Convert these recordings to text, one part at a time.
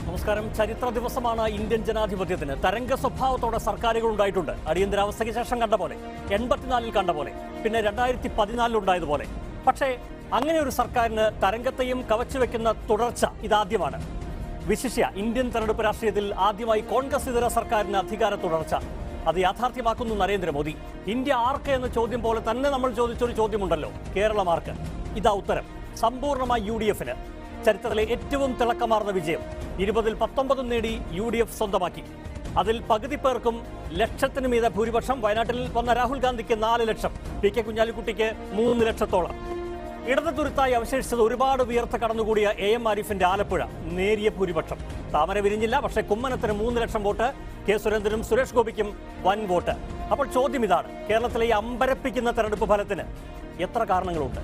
നമസ്കാരം ചരിത്ര ദിവസമാണ് ഇന്ത്യൻ ജനാധിപത്യത്തിന് തരംഗ സ്വഭാവത്തോടെ സർക്കാരുകൾ ഉണ്ടായിട്ടുണ്ട് അടിയന്തരാവസ്ഥയ്ക്ക് ശേഷം കണ്ട പോലെ എൺപത്തിനാലിൽ കണ്ട പോലെ പിന്നെ രണ്ടായിരത്തി പതിനാലിൽ ഉണ്ടായതുപോലെ പക്ഷേ അങ്ങനെ ഒരു സർക്കാരിന് തരംഗത്തെയും കവച്ചുവെക്കുന്ന തുടർച്ച ഇതാദ്യമാണ് വിശിഷ്യ ഇന്ത്യൻ തെരഞ്ഞെടുപ്പ് രാഷ്ട്രീയത്തിൽ ആദ്യമായി കോൺഗ്രസ് ഇതര സർക്കാരിന് അധികാര തുടർച്ച അത് യാഥാർത്ഥ്യമാക്കുന്നു നരേന്ദ്രമോദി ഇന്ത്യ ആർക്ക് എന്ന ചോദ്യം പോലെ തന്നെ നമ്മൾ ചോദിച്ചൊരു ചോദ്യമുണ്ടല്ലോ കേരളം ആർക്ക് ഇതാ ഉത്തരം സമ്പൂർണ്ണമായി യു ഡി എഫിന് ചരിത്രത്തിലെ ഏറ്റവും തിളക്കമാർന്ന വിജയം ഇരുപതിൽ പത്തൊമ്പതും നേടി യു ഡി എഫ് സ്വന്തമാക്കി അതിൽ പകുതി പേർക്കും ലക്ഷത്തിന് മീതെ ഭൂരിപക്ഷം വയനാട്ടിൽ വന്ന രാഹുൽ ഗാന്ധിക്ക് നാല് ലക്ഷം പി കെ കുഞ്ഞാലിക്കുട്ടിക്ക് മൂന്ന് ലക്ഷത്തോളം ഇടത് തുരുത്തായി അവശേഷിച്ചത് ഒരുപാട് ഉയർത്ത കടന്നുകൂടിയ എ എം ആരിഫിന്റെ ആലപ്പുഴ നേരിയ ഭൂരിപക്ഷം താമര വിരിഞ്ഞില്ല പക്ഷേ കുമ്മനത്തിന് മൂന്ന് ലക്ഷം വോട്ട് കെ സുരേന്ദ്രനും സുരേഷ് ഗോപിക്കും വൻ വോട്ട് അപ്പോൾ ചോദ്യം ഇതാണ് കേരളത്തിലെ ഈ അമ്പരപ്പിക്കുന്ന തെരഞ്ഞെടുപ്പ് ഫലത്തിന് എത്ര കാരണങ്ങളുണ്ട്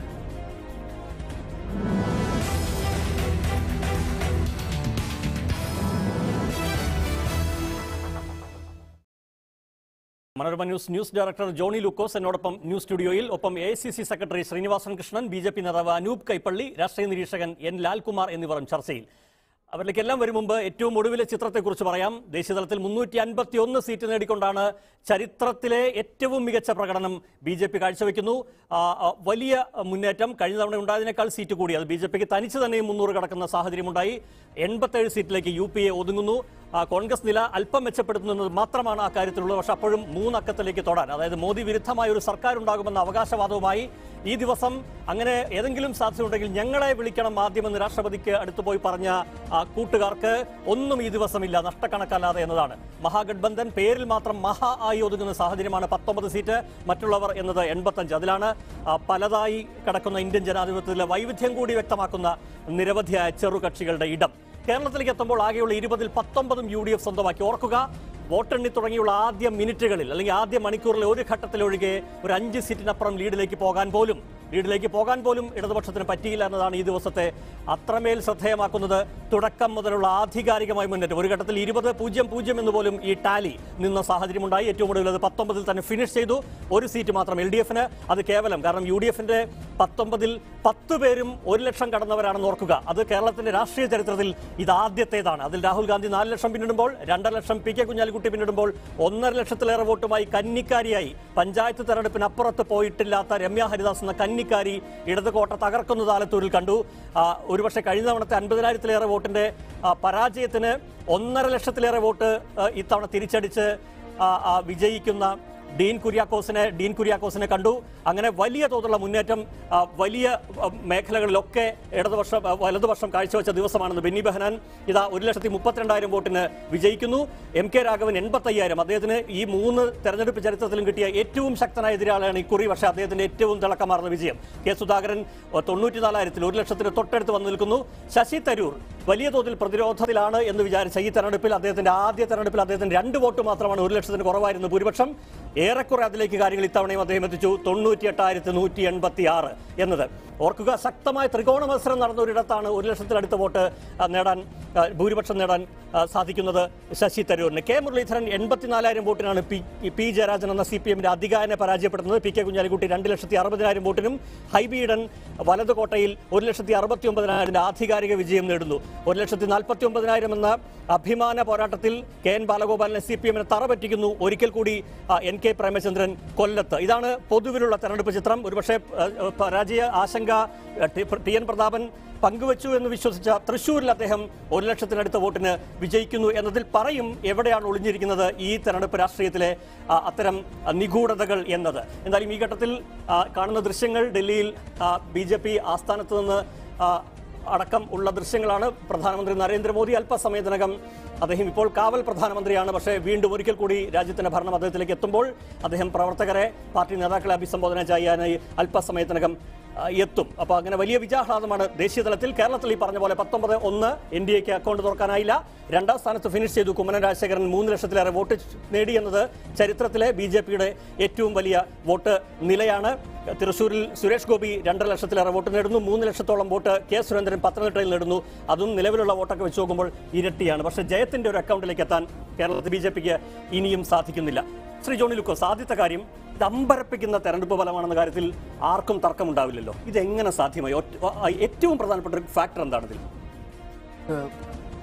Manorama news news director Johny Lukose എന്നോടൊപ്പം ന്യൂസ് സ്റ്റുഡിയോയിൽ ഒപ്പം A secretary Sreenivasan Krishnan B J P നേതാവ് അനൂപ് കൈപ്പള്ളി രാഷ്ട്രീയ നിരീക്ഷകൻ എൻ ലാൽകുമാർ എന്നിവരും ചർച്ചയിൽ അവരിലേക്കെല്ലാം വരും മുമ്പ് ഏറ്റവും ഒടുവിലെ ചിത്രത്തെക്കുറിച്ച് പറയാം ദേശീയതലത്തിൽ മുന്നൂറ്റി അൻപത്തി ഒന്ന് സീറ്റ് നേടിക്കൊണ്ടാണ് ചരിത്രത്തിലെ ഏറ്റവും മികച്ച പ്രകടനം ബി ജെ പി കാഴ്ചവെക്കുന്നു ആ, ആ, വലിയ മുന്നേറ്റം കഴിഞ്ഞ തവണ ഉണ്ടായതിനേക്കാൾ സീറ്റ് കൂടി അത് ബി ജെ പിക്ക് തനിച്ച് തന്നെയും മുന്നൂറ് കടക്കുന്ന സാഹചര്യമുണ്ടായി എൺപത്തേഴ് സീറ്റിലേക്ക് യു പി എ ഒതുങ്ങുന്നു ആ, കോൺഗ്രസ് നില അല്പം മെച്ചപ്പെടുത്തുന്നത് മാത്രമാണ് ആ കാര്യത്തിലുള്ളത് പക്ഷെ അപ്പോഴും മൂന്നക്കത്തിലേക്ക് തൊടാൻ അതായത് മോദി വിരുദ്ധമായ ഒരു സർക്കാർ ഉണ്ടാകുമെന്ന അവകാശവാദവുമായി ഈ ദിവസം അങ്ങനെ ഏതെങ്കിലും സാധ്യതയുണ്ടെങ്കിൽ ഞങ്ങളെ വിളിക്കണം ആദ്യമെന്ന് രാഷ്ട്രപതിക്ക് അടുത്ത് പോയി പറഞ്ഞ ആ, കൂട്ടുകാർക്ക് ഒന്നും ഈ ദിവസമില്ല നഷ്ടക്കണക്കല്ലാതെ എന്നതാണ് മഹാഗഡ്ബന്ധൻ പേരിൽ മാത്രം മഹാ ആയി ഒതുങ്ങുന്ന സാഹചര്യമാണ് പത്തൊമ്പത് സീറ്റ് മറ്റുള്ളവർ എന്നത് എൺപത്തഞ്ച് അതിലാണ് ആ, പലതായി കിടക്കുന്ന ഇന്ത്യൻ ജനാധിപത്യത്തിലെ വൈവിധ്യം കൂടി വ്യക്തമാക്കുന്ന നിരവധിയായ ചെറുകക്ഷികളുടെ ഇടം കേരളത്തിലേക്ക് എത്തുമ്പോൾ ആകെയുള്ള ഇരുപതിൽ പത്തൊമ്പതും യു ഡി എഫ് സ്വന്തമാക്കി ഓർക്കുക വോട്ടെണ്ണി തുടങ്ങിയുള്ള ആദ്യ മിനിറ്റുകളിൽ അല്ലെങ്കിൽ ആദ്യ മണിക്കൂറിലെ ഒരു ഘട്ടത്തിലൊഴികെ ഒരു അഞ്ച് സീറ്റിനപ്പുറം ലീഡിലേക്ക് പോകാൻ പോലും ലീഡിലേക്ക് പോകാൻ പോലും ഇടതുപക്ഷത്തിന് പറ്റിയില്ല എന്നതാണ് ഈ ദിവസത്തെ അത്രമേൽ ശ്രദ്ധേയമാക്കുന്നത് തുടക്കം മുതലുള്ള ആധികാരികമായ മുന്നേറ്റം ഒരു ഘട്ടത്തിൽ ഇരുപത് പൂജ്യം പൂജ്യം എന്ന് പോലും ഈ ടാലി നിന്ന സാഹചര്യമുണ്ടായി ഏറ്റവും ഒടുവിൽ അത് പത്തൊമ്പതിൽ തന്നെ ഫിനിഷ് ചെയ്തു ഒരു സീറ്റ് മാത്രം എൽ ഡി എഫിന് അത് കേവലം കാരണം യു ഡി എഫിന്റെ പത്തൊമ്പതിൽ പത്ത് പേരും ഒരു ലക്ഷം കടന്നവരാണെന്ന് ഓർക്കുക അത് കേരളത്തിന്റെ രാഷ്ട്രീയ ചരിത്രത്തിൽ ഇത് ആദ്യത്തേതാണ് അതിൽ രാഹുൽ ഗാന്ധി നാല് ലക്ഷം പിന്നിടുമ്പോൾ രണ്ടര ലക്ഷം പി കെ കുഞ്ഞാലിക്കുട്ടി പിന്നിടുമ്പോൾ ഒന്നര ലക്ഷത്തിലേറെ വോട്ടുമായി കന്നിക്കാരിയായി പഞ്ചായത്ത് തെരഞ്ഞെടുപ്പിന് അപ്പുറത്ത് പോയിട്ടില്ലാത്ത രമ്യ ഹരിദാസ് എന്ന കന്നിക്കാരി ഇടത് കോട്ട തകർക്കുന്ന താലത്തൂരിൽ കണ്ടു ആ, ഒരുപക്ഷെ കഴിഞ്ഞ തവണത്തെ അൻപതിനായിരത്തിലേറെ വോട്ടിന്റെ ആ, പരാജയത്തിന് ഒന്നര ലക്ഷത്തിലേറെ വോട്ട് ആ, ഇത്തവണ തിരിച്ചടിച്ച് ആ, ആ, വിജയിക്കുന്ന ഡീൻ കുര്യാക്കോസിനെ ഡീൻ കുര്യാക്കോസിനെ കണ്ടു അങ്ങനെ വലിയ തോതിലുള്ള മുന്നേറ്റം ആ, വലിയ ആ, മേഖലകളിലൊക്കെ ഇടതുപക്ഷം ആ, വലതുപക്ഷം കാഴ്ചവെച്ച ദിവസമാണെന്ന് ബെന്നി ബെഹനാൻ ഇതാ ഒരു ലക്ഷത്തി മുപ്പത്തിരണ്ടായിരം വോട്ടിന് വിജയിക്കുന്നു എം കെ രാഘവൻ എൺപത്തയ്യായിരം അദ്ദേഹത്തിന് ഈ മൂന്ന് തെരഞ്ഞെടുപ്പ് ചരിത്രത്തിലും കിട്ടിയ ഏറ്റവും ശക്തനായ എതിരാളിയാണ് ഇക്കുറി പക്ഷേ അദ്ദേഹത്തിന്റെ ഏറ്റവും തിളക്കമാർന്ന വിജയം കെ സുധാകരൻ തൊണ്ണൂറ്റിനാലായിരത്തിൽ ഒരു ലക്ഷത്തിന് തൊട്ടടുത്ത് വന്നു നിൽക്കുന്നു ശശി തരൂർ വലിയ തോതിൽ പ്രതിരോധത്തിലാണ് എന്ന് വിചാരിച്ച ഈ തെരഞ്ഞെടുപ്പിൽ അദ്ദേഹത്തിന്റെ ആദ്യ തെരഞ്ഞെടുപ്പിൽ അദ്ദേഹത്തിന് രണ്ട് വോട്ട് മാത്രമാണ് ഒരു ലക്ഷത്തിന് കുറവായിരുന്നു ഭൂരിപക്ഷം ഏറെക്കുറെ അതിലേക്ക് കാര്യങ്ങൾ ഇത്തവണയും അദ്ദേഹം എത്തിച്ചു തൊണ്ണൂറ്റി എട്ടായിരത്തി നൂറ്റി എൺപത്തി ആറ് എന്നത് ഓർക്കുക ശക്തമായ ത്രികോണ മത്സരം നടന്ന ഒരിടത്താണ് ഒരു ലക്ഷത്തിലടുത്ത് വോട്ട് ആ, നേടാൻ ആ, ഭൂരിപക്ഷം നേടാൻ ആ, സാധിക്കുന്നത് ശശി തരൂരിന് കെ മുരളീധരൻ എൺപത്തിനാലായിരം വോട്ടിനാണ് പി പി ജയരാജൻ എന്ന സി പി എമ്മിന്റെ അധികാരനെ പരാജയപ്പെടുന്നത് പി കെ കുഞ്ഞാലിക്കുട്ടി രണ്ട് ലക്ഷത്തി അറുപതിനായിരം വോട്ടിനും ഹൈബീഡൻ വലതുകോട്ടയിൽ ഒരു ലക്ഷത്തി അറുപത്തി ഒമ്പതിനായിരം ആധികാരിക വിജയം നേടുന്നു ഒരു ലക്ഷത്തി നാൽപ്പത്തി ഒമ്പതിനായിരം എന്ന അഭിമാന പോരാട്ടത്തിൽ കെ എൻ ബാലഗോപാലിനെ സി പി എമ്മിനെ തറപറ്റിക്കുന്നു ഒരിക്കൽ കൂടി ആ, എൻ കെ പ്രേമചന്ദ്രൻ കൊല്ലത്ത് ഇതാണ് പൊതുവിലുള്ള തെരഞ്ഞെടുപ്പ് ചിത്രം ഒരുപക്ഷെ ആ, പരാജയ ആശങ്ക ആ, ടി ടി എൻ പ്രതാപൻ പങ്കുവച്ചു എന്ന് വിശ്വസിച്ച തൃശൂരിൽ അദ്ദേഹം ഒരു ലക്ഷത്തിനടുത്ത വോട്ടിന് വിജയിക്കുന്നു എന്നതിൽ പറയും എവിടെയാണ് ഒളിഞ്ഞിരിക്കുന്നത് ഈ തെരഞ്ഞെടുപ്പ് രാഷ്ട്രീയത്തിലെ ആ, അത്തരം ആ, നിഗൂഢതകൾ എന്നത് എന്തായാലും ഈ ഘട്ടത്തിൽ ആ, കാണുന്ന ദൃശ്യങ്ങൾ ഡൽഹിയിൽ ബി ജെ പി ആസ്ഥാനത്ത് നിന്ന് ആ, അടക്കം ഉള്ള ദൃശ്യങ്ങളാണ് പ്രധാനമന്ത്രി നരേന്ദ്രമോദി അല്പസമയത്തിനകം അദ്ദേഹം ഇപ്പോൾ കാവൽ പ്രധാനമന്ത്രിയാണ് പക്ഷേ വീണ്ടും ഒരിക്കൽ കൂടി രാജ്യത്തിന്റെ ഭരണം അദ്ദേഹത്തിലേക്ക് എത്തുമ്പോൾ അദ്ദേഹം പ്രവർത്തകരെ പാർട്ടി നേതാക്കളെ അഭിസംബോധന ചെയ്യാനായി അല്പസമയത്തിനകം ആ, എത്തും അപ്പോൾ അങ്ങനെ വലിയ വിജയാഹ്ലാദമാണ് ദേശീയ തലത്തിൽ കേരളത്തിൽ ഈ പറഞ്ഞ പോലെ പത്തൊമ്പത് ഒന്ന് എൻ ഡി എക്ക് അക്കൗണ്ട് തുറക്കാനായില്ല രണ്ടാം സ്ഥാനത്ത് ഫിനിഷ് ചെയ്തു കുമ്മനം രാജശേഖരൻ മൂന്ന് ലക്ഷത്തിലേറെ വോട്ട് നേടി എന്നത് ചരിത്രത്തിലെ ബി ജെ പിയുടെ ഏറ്റവും വലിയ വോട്ട് നിലയാണ് തൃശൂരിൽ സുരേഷ് ഗോപി രണ്ടര ലക്ഷത്തിലേറെ വോട്ട് നേടുന്നു മൂന്ന് ലക്ഷത്തോളം വോട്ട് കെ സുരേന്ദ്രൻ പത്തനംതിട്ടയിൽ നേടുന്നു അതും നിലവിലുള്ള വോട്ടൊക്കെ വെച്ച് നോക്കുമ്പോൾ ഇരട്ടിയാണ് പക്ഷേ ജയത്തിന്റെ ഒരു അക്കൗണ്ടിലേക്ക് എത്താൻ കേരളത്തിൽ ബി ജെ പിക്ക് ഇനിയും സാധിക്കുന്നില്ല ശ്രീ ജോണി ലുക്കോസ് ആദ്യത്തെ കാര്യം ഇത് അമ്പരപ്പിക്കുന്ന തെരഞ്ഞെടുപ്പ് ഫലമാണെന്ന കാര്യത്തിൽ ആർക്കും തർക്കമുണ്ടാവില്ലല്ലോ ഇത് എങ്ങനെ സാധ്യമായി ഒറ്റ- ആ, ഏറ്റവും പ്രധാനപ്പെട്ട ഒരു ഫാക്ടർ എന്താണ് ഇതിൽ ഏഹ്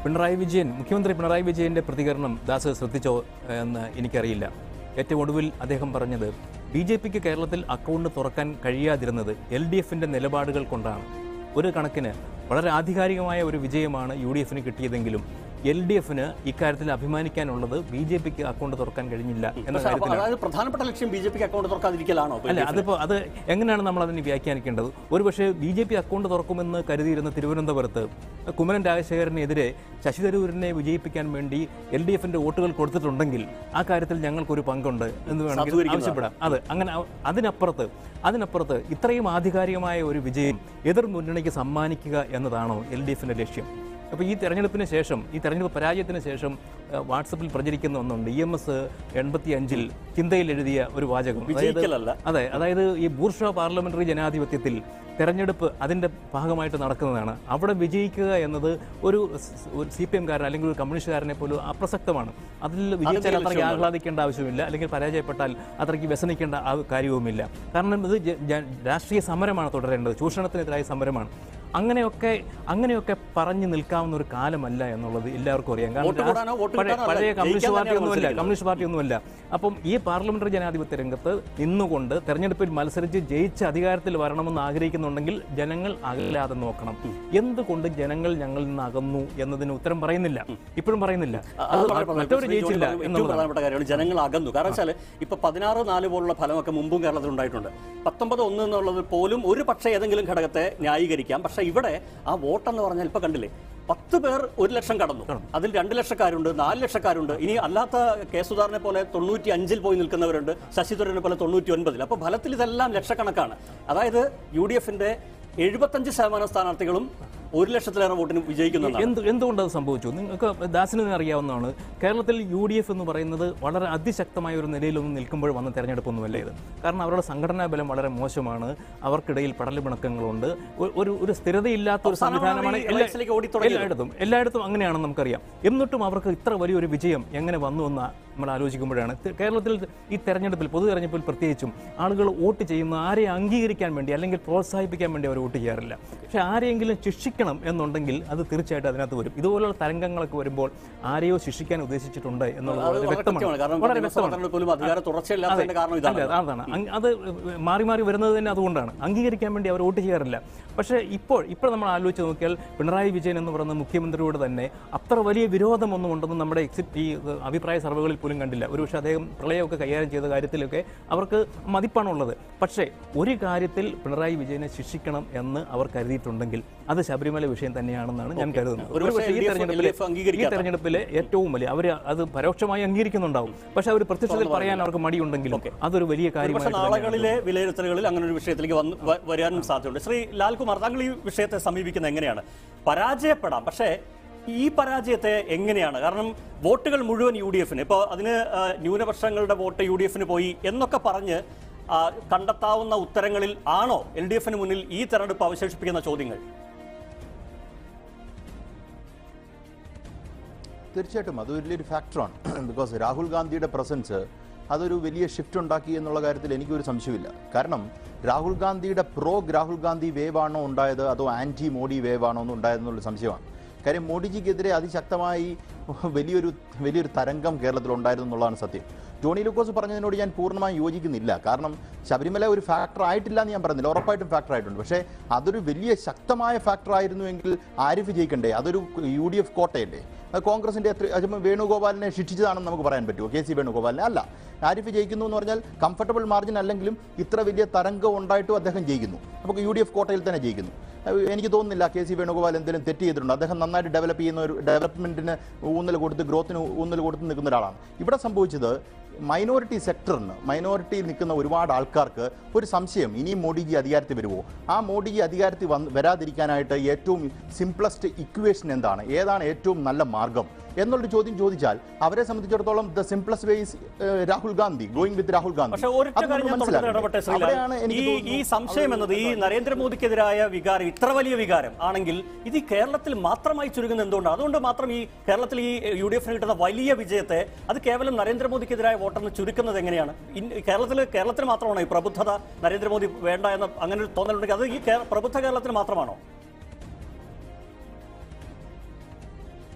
പിണറായി വിജയൻ മുഖ്യമന്ത്രി പിണറായി വിജയന്റെ പ്രതികരണം ദാസ് ശ്രദ്ധിച്ചോ എന്ന് എനിക്കറിയില്ല ഏറ്റവും ഒടുവിൽ അദ്ദേഹം പറഞ്ഞത് ബി ജെ പിക്ക് കേരളത്തിൽ അക്കൗണ്ട് തുറക്കാൻ കഴിയാതിരുന്നത് എൽ ഡി എഫിന്റെ നിലപാടുകൾ കൊണ്ടാണ് ഒരു കണക്കിന് വളരെ ആധികാരികമായ ഒരു വിജയമാണ് യു ഡി എഫിന് കിട്ടിയതെങ്കിലും എൽ ഡി എഫിന് ഇക്കാര്യത്തിൽ അഭിമാനിക്കാനുള്ളത് ബി ജെ പിക്ക് അക്കൗണ്ട് തുറക്കാൻ കഴിഞ്ഞില്ല എന്ന പക്ഷേ അപ്പൊ കാര്യത്തിലാണ് അതായത് പ്രധാനപ്പെട്ട ലക്ഷ്യം ബി ജെ പിക്ക് അക്കൗണ്ട് തുറക്കാതിരിക്കലാണോ ഇപ്പൊ അല്ല അതിപ്പോൾ അത് എങ്ങനെയാണ് നമ്മൾ അതിനെ വ്യാഖ്യാനിക്കേണ്ടത് ഒരുപക്ഷെ ബി ജെ പി അക്കൗണ്ട് തുറക്കുമെന്ന് കരുതിയിരുന്ന തിരുവനന്തപുരത്ത് കുമ്മനം രാജശേഖരനെതിരെ ശശി തരൂരിനെ വിജയിപ്പിക്കാൻ വേണ്ടി എൽ ഡി എഫിന്റെ വോട്ടുകൾ കൊടുത്തിട്ടുണ്ടെങ്കിൽ ആ കാര്യത്തിൽ ഞങ്ങൾക്കൊരു പങ്കുണ്ട് എന്ന് വേണമെങ്കിൽ സാധൂകരിക്കുന്നതാണ്. ആവശ്യപ്പെടാം അതെ അങ്ങനെ അ- അതിനപ്പുറത്ത് അതിനപ്പുറത്ത് ഇത്രയും ആധികാരികമായ ഒരു വിജയം എതിർ മുന്നണിക്ക് സമ്മാനിക്കുക എന്നതാണോ എൽ ഡി എഫിന്റെ ലക്ഷ്യം അപ്പോൾ ഈ തെരഞ്ഞെടുപ്പിന് ശേഷം ഈ തെരഞ്ഞെടുപ്പ് പരാജയത്തിന് ശേഷം ഏഹ്, വാട്സപ്പിൽ പ്രചരിക്കുന്ന ഒന്നുണ്ട് ഇ എം എസ് എൺപത്തി അഞ്ചിൽ ചിന്തയിൽ എഴുതിയ ഒരു വാചകം അതായത് വിജയിക്കലല്ല അതെ അതായത് ഈ ബൂർഷ പാർലമെന്ററി ജനാധിപത്യത്തിൽ തെരഞ്ഞെടുപ്പ് അതിന്റെ ഭാഗമായിട്ട് നടക്കുന്നതാണ് അവിടെ വിജയിക്കുക എന്നത് ഒരു സ്- ഒരു സി പി എംകാരൻ അല്ലെങ്കിൽ ഒരു കമ്മ്യൂണിസ്റ്റുകാരനെ പോലും അപ്രസക്തമാണ് അതിൽ വിജയിച്ചാൽ അതെന്തെങ്കിലും അത്രയ്ക്ക് ലക്ഷ്യമുണ്ടോ? ആഹ്ലാദിക്കേണ്ട ആവശ്യമില്ല അല്ലെങ്കിൽ പരാജയപ്പെട്ടാൽ അത്രയ്ക്ക് വ്യസനിക്കേണ്ട ആ കാര്യവുമില്ല കാരണം ഇത് ജ- ജ- രാഷ്ട്രീയ സമരമാണ് തുടരേണ്ടത് ചൂഷണത്തിനെതിരായ സമരമാണ് അങ്ങനെയൊക്കെ അങ്ങനെയൊക്കെ പറഞ്ഞു നിൽക്കാവുന്ന ഒരു കാലമല്ല എന്നുള്ളത് എല്ലാവർക്കും അറിയാം കാരണം വോട്ട് കൂടാനോ, രാഷ്ട്ര- വോട്ട് പഴയ- കിട്ടാനോ പഴയ അല്ല. കമ്മ്യൂണിസ്റ്റ് ജയിക്കാൻ പാർട്ടി ഒന്നുമല്ല തന്നെയാണ് കമ്മ്യൂണിസ്റ്റ് പാർട്ടി ഒന്നുമല്ല അപ്പം ഈ പാർലമെന്ററി ജനാധിപത്യ രംഗത്ത് നിന്നുകൊണ്ട് തെരഞ്ഞെടുപ്പിൽ മത്സരിച്ച് ജയിച്ച് അധികാരത്തിൽ വരണമെന്ന് ആഗ്രഹിക്കുന്നുണ്ടെങ്കിൽ ജനങ്ങൾ അകലാതെ നോക്കണം എന്തുകൊണ്ട് ജനങ്ങൾ ഞങ്ങളിൽ നിന്ന് അകന്നു എന്നതിന് ഉത്തരം പറയുന്നില്ല ഇപ്പോഴും പറയുന്നില്ല അത് അത് വളരെ പ്രധാനം. മറ്റവർ ശ്രീ ജോണി ജയിച്ചില്ല പറഞ്ഞ ഏറ്റവും എന്നുള്ളതാണ് പ്രധാനപ്പെട്ട കാര്യമാണ് ജനങ്ങൾ അകന്നു കാരണം വെച്ചാൽ ഇപ്പൊ പതിനാറ് നാല് പോലുള്ള ഫലമൊക്കെ മുമ്പും കേരളത്തിൽ ഉണ്ടായിട്ടുണ്ട് പത്തൊമ്പത് ഒന്ന് എന്നുള്ളത് പോലും ഒരു പക്ഷേ ഏതെങ്കിലും ഘടകത്തെ ന്യായീകരിക്കാം പക്ഷേ ഇവിടെ ആ വോട്ടെന്ന് പറഞ്ഞാൽ ഇപ്പൊ കണ്ടില്ലേ പത്ത് പേർ ഒരു ലക്ഷം കടന്നു അതിൽ രണ്ട് ലക്ഷക്കാരുണ്ട് നാല് ലക്ഷക്കാരുണ്ട് ഇനി അല്ലാത്ത കെ സുധാറിനെ പോലെ തൊണ്ണൂറ്റി അഞ്ചിൽ പോയി നിൽക്കുന്നവരുണ്ട് ശശി തരൂരിനെ പോലെ തൊണ്ണൂറ്റി ഒൻപതിൽ അപ്പോൾ ഫലത്തിൽ ഇതെല്ലാം ലക്ഷക്കണക്കാണ് അതായത് യു ഡി എഫിന്റെ എഴുപത്തഞ്ച് ശതമാനം സ്ഥാനാർത്ഥികളും ഒരു ലക്ഷത്തിലേറെ വോട്ടിന് വിജയിക്കുന്നതാണ് എന്ത് എന്തുകൊണ്ട് അത് സംഭവിച്ചു നിങ്ങൾക്ക് ദാസിന് അറിയാവുന്നതാണ് കേരളത്തിൽ യു ഡി എഫ് എന്ന് പറയുന്നത് വളരെ അതിശക്തമായ ഒരു നിലയിലൊന്നും നിൽക്കുമ്പോൾ വന്ന തെരഞ്ഞെടുപ്പൊന്നുമല്ല ഇത് കാരണം അവരുടെ സംഘടനാ ബലം വളരെ മോശമാണ് അവർക്കിടയിൽ പടലപിണക്കങ്ങളുണ്ട് ഒ- ഒരു ഒരു സ്ഥിരതയില്ലാത്ത ഒരു അവസാനമാണ് സംവിധാനമാണ് ഈ എല്ലാ- റൈറ്റ്സിലേക്ക് ഓടിത്തുടങ്ങിയത്. എല്ലായിടത്തും എല്ലായിടത്തും അങ്ങനെയാണെന്ന് നമുക്കറിയാം എന്നിട്ടും അവർക്ക് ഇത്ര വലിയൊരു വിജയം എങ്ങനെ വന്നു എന്ന് നമ്മൾ ആലോചിക്കുമ്പോഴാണ് തെ- കേരളത്തിൽ ഈ തെരഞ്ഞെടുപ്പിൽ പൊതു തെരഞ്ഞെടുപ്പിൽ പ്രത്യേകിച്ചും ആളുകൾ വോട്ട് ചെയ്യുന്ന ആരെ അംഗീകരിക്കാൻ വേണ്ടി അല്ലെങ്കിൽ പ്രോത്സാഹിപ്പിക്കാൻ വേണ്ടി അവർ വോട്ട് ചെയ്യാറില്ല പക്ഷെ ആരെയെങ്കിലും ശിക്ഷിക്കണം എന്നുണ്ടെങ്കിൽ അത് തീർച്ചയായിട്ടും അതിനകത്ത് വരും ഇതുപോലുള്ള തരംഗങ്ങളൊക്കെ വരുമ്പോൾ ആരെയോ ശിക്ഷിക്കാൻ ഉദ്ദേശിച്ചിട്ടുണ്ട് എന്നുള്ളത് അത് വളരെ വളരെ വ്യക്തമാണ് കൃത്യമാണ് കാരണം വളരെ നിയമസഭാ വ്യക്തമാണ് തെരഞ്ഞെടുപ്പിലും അധികാര തുടർച്ചയില്ലാത്തതിന്റെ കാരണം ഇതാണ് അല്ല അതാണ് അങ് അത് മാറി മാറി വരുന്നത് തന്നെ അതുകൊണ്ടാണ് അംഗീകരിക്കാൻ വേണ്ടി അവർ വോട്ട് ചെയ്യാറില്ല പക്ഷേ ഇപ്പോൾ ഇപ്പോൾ നമ്മൾ ആലോചിച്ച് നോക്കിയാൽ പിണറായി വിജയൻ എന്ന് പറയുന്ന മുഖ്യമന്ത്രിയോട് തന്നെ അത്ര വലിയ വിരോധമൊന്നും ഉണ്ടെന്ന് നമ്മുടെ എക്സിറ്റ് ഈ ഇത് അഭിപ്രായ സർവേകളിൽ പോലും കണ്ടില്ല ഒരുപക്ഷെ അദ്ദേഹം പ്രളയമൊക്കെ കൈകാര്യം ചെയ്ത കാര്യത്തിലൊക്കെ അവർക്ക് മതിപ്പാണുള്ളത് പക്ഷേ ഒരു കാര്യത്തിൽ പിണറായി വിജയനെ ശിക്ഷിക്കണം എന്ന് അവർ കരുതിയിട്ടുണ്ടെങ്കിൽ അത് ശബരിമല വിഷയം തന്നെയാണെന്നാണ് ഞാൻ കരുതുന്നത് ഒരുപക്ഷേ ഒരുപക്ഷെ ഈ LDF തെരഞ്ഞെടുപ്പിലെ LDF അംഗീകരിക്കാത്ത. ഈ തെരഞ്ഞെടുപ്പിലെ ഏറ്റവും വലിയ അവർ അത് പരോക്ഷമായി അംഗീകരിക്കുന്നുണ്ടാവും പക്ഷെ അവർ പ്രത്യക്ഷത്തിൽ പറയാൻ അവർക്ക് മടിയുണ്ടെങ്കിലും അതൊരു വലിയ പക്ഷേ കാര്യമായി നാളുകളിലെ വിലയിരുത്തലുകളിൽ അങ്ങനെ ഒരു വിഷയത്തിലേക്ക് വന്ന് വ- വരാനും സാധ്യതയുണ്ട് ശ്രീ ലാൽകുമാർ താങ്കൾ ഈ വിഷയത്തെ സമീപിക്കുന്നത് എങ്ങനെയാണ് പരാജയപ്പെടാം പക്ഷേ ഈ പരാജയത്തെ എങ്ങനെയാണ് കാരണം വോട്ടുകൾ മുഴുവൻ യു ഡി എഫിന് ഇപ്പോൾ അതിന് ആ, ന്യൂനപക്ഷങ്ങളുടെ വോട്ട് യു ഡി എഫിന് പോയി എന്നൊക്കെ പറഞ്ഞ് ആ, കണ്ടെത്താവുന്ന ഉത്തരങ്ങളിൽ ആണോ എൽ ഡി എഫിന് മുന്നിൽ ഈ തെരഞ്ഞെടുപ്പ് അവശേഷിപ്പിക്കുന്ന ചോദ്യങ്ങൾ തീർച്ചയായിട്ടും അത് വലിയൊരു ഫാക്ടറാണ് ബിക്കോസ് രാഹുൽ ഗാന്ധിയുടെ പ്രസൻസ് അതൊരു വലിയ ഷിഫ്റ്റ് ഉണ്ടാക്കി എന്നുള്ള കാര്യത്തിൽ എനിക്കൊരു സംശയമില്ല കാരണം രാഹുൽ ഗാന്ധിയുടെ പ്രോ രാഹുൽ ഗാന്ധി വേവ് ആണോ ഉണ്ടായത് അതോ ആന്റി മോഡി വേവ് ആണോ എന്ന് ഉണ്ടായതെന്നുള്ള സംശയമാണ് കാര്യം മോഡിജിക്കെതിരെ അതിശക്തമായി വലിയൊരു വലിയൊരു തരംഗം കേരളത്തിൽ ഉണ്ടായിരുന്നു എന്നുള്ളതാണ് സത്യം ജോണി ലൂക്കോസ് പറഞ്ഞതിനോട് ഞാൻ പൂർണ്ണമായും യോജിക്കുന്നില്ല കാരണം ശബരിമല ഒരു ഫാക്ടർ ആയിട്ടില്ല എന്ന് ഞാൻ പറയുന്നില്ല ഉറപ്പായിട്ടും ഫാക്ടർ ആയിട്ടുണ്ട് പക്ഷേ അതൊരു വലിയ ശക്തമായ ഫാക്ടർ ആയിരുന്നുവെങ്കിൽ ആരിഫ് ജയിക്കണ്ടേ അതൊരു യു ഡി എഫ് കോട്ടയല്ലേ അത് കോൺഗ്രസിന്റെ എത്ര അത് വേണുഗോപാലിനെ ശിക്ഷിച്ചതാണെന്ന് നമുക്ക് പറയാൻ പറ്റുമോ കെ സി വേണുഗോപാലിനെ അല്ല ആരിഫ് ജയിക്കുന്നു എന്ന് പറഞ്ഞാൽ കംഫർട്ടബിൾ മാർജിൻ അല്ലെങ്കിലും ഇത്ര വലിയ തരംഗം ഉണ്ടായിട്ടും അദ്ദേഹം ജയിക്കുന്നു അപ്പോൾ യു ഡി എഫ് കോട്ടയിൽ തന്നെ ജയിക്കുന്നു അത് എനിക്ക് തോന്നുന്നില്ല കെ സി വേണുഗോപാൽ എന്തെങ്കിലും തെറ്റ് ചെയ്തിട്ടുണ്ട് അദ്ദേഹം നന്നായിട്ട് ഡെവലപ്പ് ചെയ്യുന്ന ഒരു ഡെവലപ്മെന്റിന് ഊന്നൽ കൊടുത്ത് ഗ്രോത്തിന് ഊന്നൽ കൊടുത്ത് നിൽക്കുന്ന ഒരാളാണ് ഇവിടെ സംഭവിച്ചത് മൈനോറിറ്റി സെക്ടറിന് മൈനോറിറ്റിയിൽ നിൽക്കുന്ന ഒരുപാട് ആൾക്കാർക്ക് ഒരു സംശയം ഇനിയും മോഡിജി അധികാരത്തിൽ വരുമോ ആ മോഡിജി അധികാരത്തിൽ വന്ന് വരാതിരിക്കാനായിട്ട് ഏറ്റവും സിംപ്ലസ്റ്റ് ഇക്വേഷൻ എന്താണ് ഏതാണ് ഏറ്റവും നല്ല മാർഗം എന്നുള്ളൊരു ചോദ്യം ചോദിച്ചാൽ അവരെ സംബന്ധിച്ചിടത്തോളം the simplest way is Rahul Gandhi going with Rahul Gandhi പക്ഷെ ഒരൊറ്റ അത് നമ്മൾ കാര്യം ഞാൻ തുടക്കത്തിൽ മനസ്സിലാക്കണം. ഇടപെട്ടെ ശ്രീലാൽ. അവിടെയാണ് ഈ എനിക്ക് ഈ തോന്നുന്നു സംശയം എന്നത് ഈ നരേന്ദ്രമോദിക്കെതിരായ വികാരം ഇത്ര വലിയ വികാരം ആണെങ്കിൽ ഇത് ഈ കേരളത്തിൽ മാത്രമായി ചുരുങ്ങുന്നത് എന്തുകൊണ്ടാണ് അതുകൊണ്ട് മാത്രം ഈ കേരളത്തിൽ ഈ യു ഡി എഫിന് കിട്ടുന്ന വലിയ വിജയത്തെ അത് കേവലം നരേന്ദ്രമോദിക്കെതിരായ വോട്ടെന്ന് ചുരുക്കുന്നത് എങ്ങനെയാണ് ഇൻ- കേരളത്തിൽ കേരളത്തിൽ മാത്രമാണോ ഈ പ്രബുദ്ധത നരേന്ദ്രമോദി വേണ്ട എന്ന അങ്ങനെ ഒരു തോന്നലുണ്ടെങ്കിൽ അത് ഈ കേ- പ്രബുദ്ധ കേരളത്തിന് മാത്രമാണോ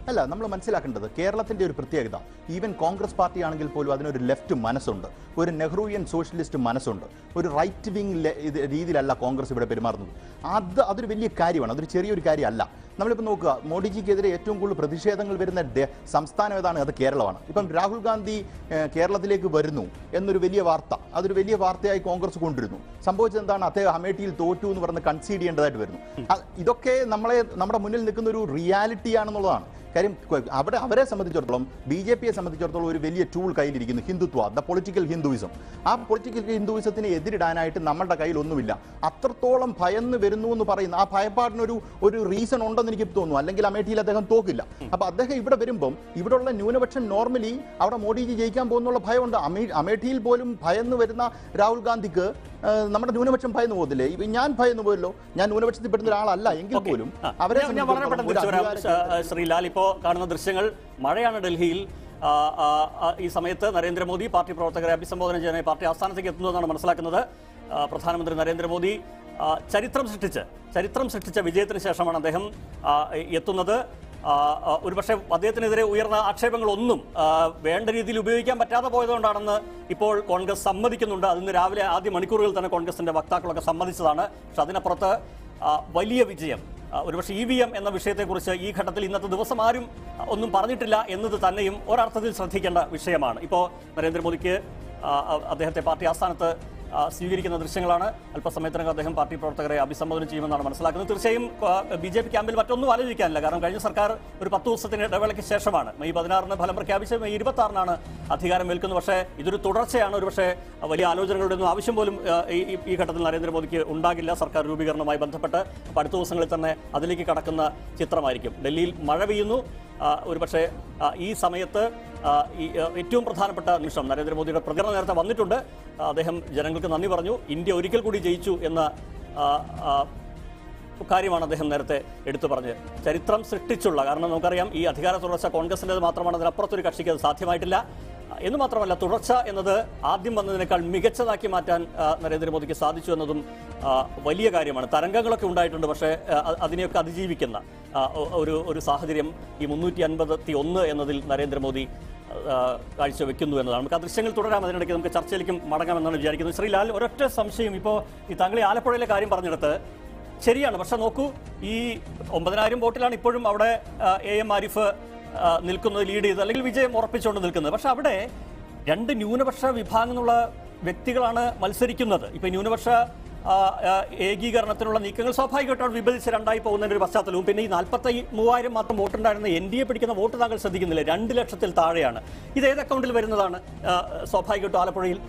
അല്ല നമ്മൾ മനസ്സിലാക്കേണ്ടത് കേരളത്തിന്റെ ഒരു പ്രത്യേകത ഈവൻ കോൺഗ്രസ് പാർട്ടി ആണെങ്കിൽ പോലും അതിനൊരു ലെഫ്റ്റ് മനസ്സുണ്ട് ഒരു നെഹ്റുവിയൻ സോഷ്യലിസ്റ്റ് മനസ്സുണ്ട് ഒരു റൈറ്റ് വിങ് രീതിയിലല്ല കോൺഗ്രസ് ഇവിടെ പെരുമാറുന്നത് അത് അതൊരു വലിയ കാര്യമാണ് അതൊരു ചെറിയൊരു കാര്യമല്ല നമ്മളിപ്പോൾ നോക്കുക മോഡിജിക്കെതിരെ ഏറ്റവും കൂടുതൽ പ്രതിഷേധങ്ങൾ വരുന്ന ഡെ- സംസ്ഥാനം ഏതാണ് അത് കേരളമാണ് ഇപ്പം രാഹുൽ ഗാന്ധി ഏഹ്, കേരളത്തിലേക്ക് വരുന്നു എന്നൊരു വലിയ വാർത്ത അതൊരു വലിയ വാർത്തയായി കോൺഗ്രസ് കൊണ്ടിരുന്നു സംഭവിച്ചത് എന്താണ് അദ്ദേഹം അമേഠിയിൽ തോറ്റു എന്ന് പറഞ്ഞ് കൺസീഡ് ചെയ്യേണ്ടതായിട്ട് വരുന്നു അ- ഇതൊക്കെ നമ്മളെ നമ്മുടെ മുന്നിൽ നിൽക്കുന്ന ഒരു റിയാലിറ്റി ആണെന്നുള്ളതാണ് കാര്യം ക- അവിടെ അവരെ സംബന്ധിച്ചിടത്തോളം ബി ജെ പിയെ സംബന്ധിച്ചിടത്തോളം ഒരു വലിയ ടൂൾ കയ്യിലിരിക്കുന്നു ഹിന്ദുത്വ ദ പൊളിറ്റിക്കൽ ഹിന്ദുയിസം ആ പൊളിറ്റിക്കൽ ഹിന്ദുയിസത്തിന് എതിരിടാനായിട്ട് നമ്മളുടെ കയ്യിൽ ഒന്നുമില്ല അത്രത്തോളം ഭയന്ന് വരുന്നു എന്ന് പറയുന്ന ആ ഭയപ്പാടിനൊരു ഒരു റീസൺ ഉണ്ടെന്ന് എനിക്ക് തോന്നുന്നു അല്ലെങ്കിൽ അമേഠിയിൽ അദ്ദേഹം തോക്കില്ല അപ്പൊ അദ്ദേഹം ഇവിടെ വരുമ്പം ഇവിടെയുള്ള ന്യൂനപക്ഷം നോർമലി അവിടെ മോഡിജി ജയിക്കാൻ പോകുന്നുള്ള ഭയമുണ്ട് അമേ അമേഠിയിൽ പോലും ഭയന്ന് വരുന്ന രാഹുൽ ഗാന്ധിക്ക് ആ, നമ്മുടെ ന്യൂനപക്ഷം ഭയന്ന് പോകത്തില്ലേ ഇപ്പൊ ഞാൻ ഭയന്ന് പോയല്ലോ ഞാൻ ന്യൂനപക്ഷത്തിൽ പെടുന്ന ഒരാളല്ല എങ്കിൽ ഓക്കേ. പോലും ആ, അവരെ ഞാൻ- ഞാൻ വളരെ പെട്ടെന്ന് തിരിച്ചു വരാം സംബന്ധിച്ചിടത്തോളം ഒരു ശ്രീ ലാൽ ഇപ്പോൾ കാണുന്ന ദൃശ്യങ്ങൾ മഴയാണ് ഡൽഹിയിൽ ആ, ആ, ആ, ഈ സമയത്ത് നരേന്ദ്രമോദി പാർട്ടി പ്രവർത്തകരെ അഭിസംബോധന ചെയ്യാനായി പാർട്ടി ആസ്ഥാനത്തേക്ക് എത്തുന്നതെന്നാണ് മനസ്സിലാക്കുന്നത് ആ, പ്രധാനമന്ത്രി നരേന്ദ്രമോദി ആ, ചരിത്രം സൃഷ്ടിച്ച് ചരിത്രം സൃഷ്ടിച്ച വിജയത്തിന് ശേഷമാണ് അദ്ദേഹം ആ, എത്തുന്നത് ആ, ആ, ഒരുപക്ഷെ അദ്ദേഹത്തിനെതിരെ ഉയർന്ന ആക്ഷേപങ്ങളൊന്നും ആ, വേണ്ട രീതിയിൽ ഉപയോഗിക്കാൻ പറ്റാതെ പോയതുകൊണ്ടാണെന്ന് ഇപ്പോൾ കോൺഗ്രസ് സമ്മതിക്കുന്നുണ്ട് അതിന് രാവിലെ ആദ്യ മണിക്കൂറുകളിൽ തന്നെ കോൺഗ്രസിന്റെ വക്താക്കളൊക്കെ സമ്മതിച്ചതാണ് പക്ഷെ അതിനപ്പുറത്ത് ആ, വലിയ വിജയം ആ, ഒരുപക്ഷെ ഇ വി എം എന്ന വിഷയത്തെക്കുറിച്ച് ഈ ഘട്ടത്തിൽ ഇന്നത്തെ ദിവസം ആരും ആ, ഒന്നും പറഞ്ഞിട്ടില്ല എന്നത് തന്നെയും ഒരർത്ഥത്തിൽ ശ്രദ്ധിക്കേണ്ട വിഷയമാണ് ഇപ്പോൾ നരേന്ദ്രമോദിക്ക് ആ, ആ, അദ്ദേഹത്തെ പാർട്ടി ആസ്ഥാനത്ത് ആ, സ്വീകരിക്കുന്ന ദൃശ്യങ്ങളാണ് അല്പസമയത്തിനകം അദ്ദേഹം പാർട്ടി പ്രവർത്തകരെ അഭിസംബോധന ചെയ്യുമെന്നാണ് മനസ്സിലാക്കുന്നത് തീർച്ചയായും ബി ജെ പി ക്യാമ്പിൽ മറ്റൊന്നും ആലോചിക്കാനില്ല കാരണം കഴിഞ്ഞ സർക്കാർ ഒരു പത്ത് ദിവസത്തിന് ഇടവേളയ്ക്ക് ശേഷമാണ് മെയ് പതിനാറിന് ഫലം പ്രഖ്യാപിച്ച് മെയ് ഇരുപത്തി ആറിനാണ് അധികാരം ഏൽക്കുന്നത് പക്ഷേ ഇതൊരു തുടർച്ചയാണ് ഒരുപക്ഷെ വലിയ ആലോചനകളുടെ ഒന്നും ആവശ്യം പോലും ആ, ഈ ഈ- ഈ ഘട്ടത്തിൽ നരേന്ദ്രമോദിക്ക് ഉണ്ടാകില്ല സർക്കാർ രൂപീകരണവുമായി ബന്ധപ്പെട്ട് അപ്പോൾ അടുത്ത ദിവസങ്ങളിൽ തന്നെ അതിലേക്ക് കടക്കുന്ന ചിത്രമായിരിക്കും ഡൽഹിയിൽ മഴ പെയ്യുന്നു ആ, ഒരുപക്ഷെ ആ, ഈ സമയത്ത് ആ, ഈ ആ, ഏറ്റവും പ്രധാനപ്പെട്ട നിമിഷം നരേന്ദ്രമോദിയുടെ പ്രതികരണം നേരത്തെ വന്നിട്ടുണ്ട് ആ, അദ്ദേഹം ജനങ്ങൾക്ക് നന്ദി പറഞ്ഞു ഇന്ത്യ ഒരിക്കൽ കൂടി ജയിച്ചു എന്ന ആ, ആ, കാര്യമാണ് അദ്ദേഹം നേരത്തെ എടുത്തു പറഞ്ഞത് ചരിത്രം സൃഷ്ടിച്ചുള്ള കാരണം നമുക്കറിയാം ഈ അധികാര തുടർച്ച കോൺഗ്രസിൻ്റെത് മാത്രമാണ് അതിനപ്പുറത്തൊരു കക്ഷിക്ക് അത് സാധ്യമായിട്ടില്ല എന്ന് മാത്രമല്ല തുടർച്ച എന്നത് ആദ്യം വന്നതിനേക്കാൾ മികച്ചതാക്കി മാറ്റാൻ ആ, നരേന്ദ്രമോദിക്ക് സാധിച്ചു എന്നതും ആ, വലിയ കാര്യമാണ് തരംഗങ്ങളൊക്കെ ഉണ്ടായിട്ടുണ്ട് പക്ഷേ ആ, അ- അതിനെയൊക്കെ അതിജീവിക്കുന്ന ആ, ഒ- ഒരു ഒരു സാഹചര്യം ഈ മുന്നൂറ്റി അൻപത്തി ഒന്ന് എന്നതിൽ നരേന്ദ്രമോദി ആ, കാഴ്ചവെക്കുന്നു എന്നതാണ് നമുക്ക് ആ ദൃശ്യങ്ങൾ തുടരാം അതിനിടയ്ക്ക് നമുക്ക് ചർച്ചയിലേക്കും മടങ്ങാമെന്നാണ് വിചാരിക്കുന്നത് ശ്രീലാൽ ഒരൊറ്റ സംശയം ഇപ്പോൾ ഈ താങ്കൾ ഈ ആലപ്പുഴയിലെ കാര്യം പറഞ്ഞെടുത്ത് ശരിയാണ് പക്ഷെ നോക്കൂ ഈ ഒമ്പതിനായിരം വോട്ടിലാണ് ഇപ്പോഴും അവിടെ എ എം ആരിഫ് ആ, നിൽക്കുന്നത് ലീഡ് ചെയ്ത് അല്ലെങ്കിൽ വിജയം ഉറപ്പിച്ചുകൊണ്ട് നിൽക്കുന്നത് പക്ഷെ അവിടെ രണ്ട് ന്യൂനപക്ഷ വിഭാഗങ്ങളുള്ള വ്യക്തികളാണ് മത്സരിക്കുന്നത് ഇപ്പൊ ഈ ന്യൂനപക്ഷ ആ, ആ, ഏകീകരണത്തിനുള്ള നീക്കങ്ങൾ സ്വാഭാവികമായിട്ടും വിഭജിച്ച് രണ്ടായി പോകുന്നതിന്റെ ഒരു പശ്ചാത്തലവും പിന്നെ ഈ നാൽപ്പത്തി മൂവായിരം മാത്രം വോട്ടുണ്ടായിരുന്ന എൻ ഡി എ പിടിക്കുന്ന വോട്ട് താങ്കൾ ശ്രദ്ധിക്കുന്നില്ല രണ്ട് ലക്ഷത്തിൽ താഴെയാണ് ഇത് ഏത് അക്കൗണ്ടിൽ വരുന്നതാണ് ആ, സ്വാഭാവികമായിട്ടും ആലപ്പുഴയിൽ